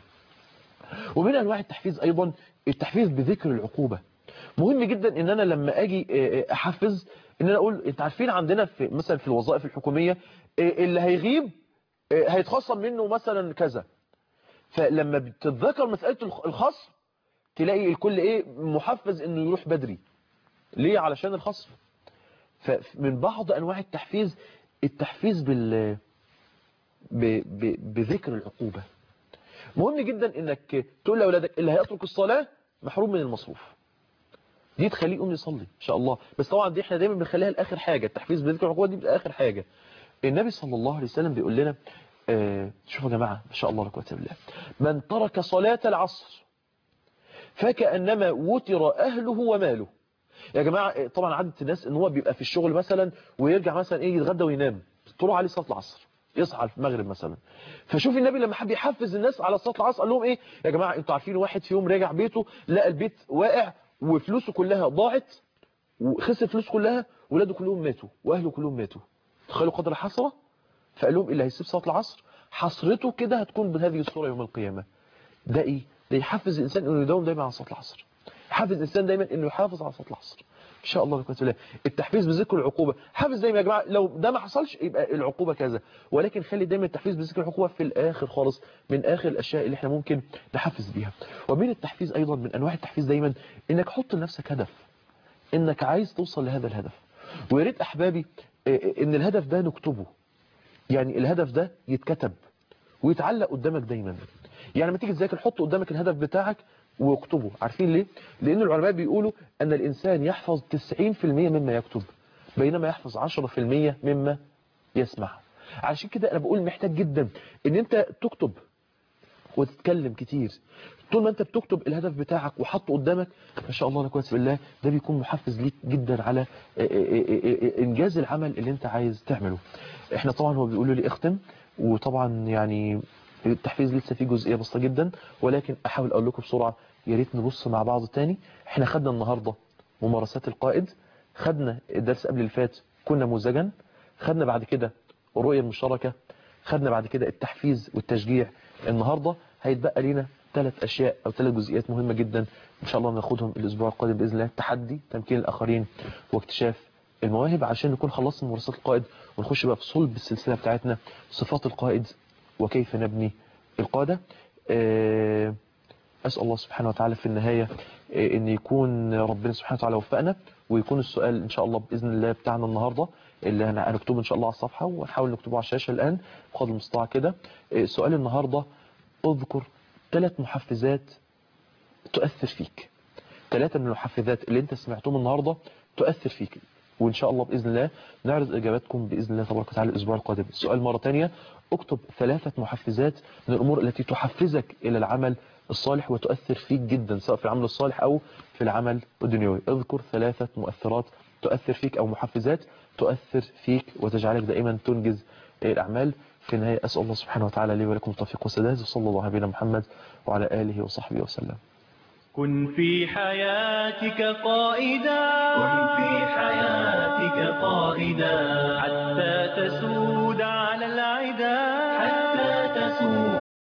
ومن أنواع التحفيز أيضا التحفيز بذكر العقوبة مهم جدا ان انا لما اجي احفز ان انا اقول انت عارفين عندنا في مثلا في الوظائف الحكومية اللي هيغيب هيتخصم منه مثلا كذا فلما بتتذكر مسألة الخصم تلاقي الكل ايه محفز انه يروح بدري ليه علشان الخصم فمن بعض انواع التحفيز التحفيز بال ب... ب... بذكر العقوبة مهم جدا انك تقول لاولادك اللي هيترك الصلاة محروم من المصروف دي تخليه يقوم يصلي ان شاء الله بس طبعا دي احنا دايما بنخليها لاخر حاجه التحفيز بذكر العقوبه دي بتبقى اخر حاجه النبي صلى الله عليه وسلم بيقول لنا آه شوفوا يا جماعه ما شاء الله لا قوه الا بالله من ترك صلاه العصر فكانما وتر اهله وماله يا جماعه طبعا عاده الناس ان هو بيبقى في الشغل مثلا ويرجع مثلا ايه يتغدى وينام طلع عليه صلاه العصر يصحى في المغرب مثلا فشوف النبي لما حب يحفز الناس على صلاه العصر قال لهم ايه يا جماعه انتوا عارفين واحد في يوم رجع بيته لقى البيت واقع وفلوسه كلها ضاعت وخسر فلوسه كلها ولاده كلهم ماتوا واهله كلهم ماتوا تخيلوا قدر الحسره فقال لهم اللي هيسيب صلاه العصر حسرته كده هتكون بهذه الصوره يوم القيامه ده ايه ده يحفز الانسان انه يداوم دايما على صلاه العصر يحفز الانسان دايما انه يحافظ على صلاه العصر ان شاء الله لكم الله التحفيز بذكر العقوبه حافز دايما يا جماعه لو ده ما حصلش يبقى العقوبه كذا ولكن خلي دايما التحفيز بذكر العقوبه في الاخر خالص من اخر الاشياء اللي احنا ممكن نحفز بيها ومن التحفيز ايضا من انواع التحفيز دايما انك حط لنفسك هدف انك عايز توصل لهذا الهدف ويا ريت احبابي ان الهدف ده نكتبه يعني الهدف ده يتكتب ويتعلق قدامك دايما يعني لما تيجي تذاكر حط قدامك الهدف بتاعك واكتبه عارفين ليه لان العلماء بيقولوا ان الانسان يحفظ 90% مما يكتب بينما يحفظ 10% مما يسمع عشان كده انا بقول محتاج جدا ان انت تكتب وتتكلم كتير طول ما انت بتكتب الهدف بتاعك وحطه قدامك ما شاء الله لا قوه الا بالله ده بيكون محفز ليك جدا على انجاز العمل اللي انت عايز تعمله احنا طبعا هو بيقولوا لي اختم وطبعا يعني التحفيز لسه فيه جزئيه بسيطه جدا ولكن احاول اقول لكم بسرعه يا ريت نبص مع بعض تاني احنا خدنا النهارده ممارسات القائد خدنا الدرس قبل الفات كنا نموذجا خدنا بعد كده الرؤيه المشتركه خدنا بعد كده التحفيز والتشجيع النهارده هيتبقى لينا ثلاث اشياء او ثلاث جزئيات مهمه جدا ان شاء الله ناخدهم الاسبوع القادم باذن الله التحدي تمكين الاخرين واكتشاف المواهب عشان نكون خلصنا ممارسات القائد ونخش بقى في صلب السلسله بتاعتنا صفات القائد وكيف نبني القاده اسال الله سبحانه وتعالى في النهايه ان يكون ربنا سبحانه وتعالى وفقنا ويكون السؤال ان شاء الله باذن الله بتاعنا النهارده اللي هنكتبه ان شاء الله على الصفحه ونحاول نكتبه على الشاشه الان بقدر المستطاع كده سؤال النهارده اذكر ثلاث محفزات تؤثر فيك ثلاثه من المحفزات اللي انت سمعتهم النهارده تؤثر فيك وان شاء الله باذن الله نعرض اجاباتكم باذن الله تبارك وتعالى الاسبوع القادم السؤال مره ثانيه اكتب ثلاثه محفزات من الامور التي تحفزك الى العمل الصالح وتؤثر فيك جدا سواء في العمل الصالح او في العمل الدنيوي اذكر ثلاثه مؤثرات تؤثر فيك او محفزات تؤثر فيك وتجعلك دائما تنجز الاعمال في النهايه اسال الله سبحانه وتعالى لي ولكم التوفيق والسداد وصلى الله على نبينا محمد وعلى اله وصحبه وسلم كن في حياتك قائدا كن في حياتك قائدا حتى تسود على العدا حتى تسود الناس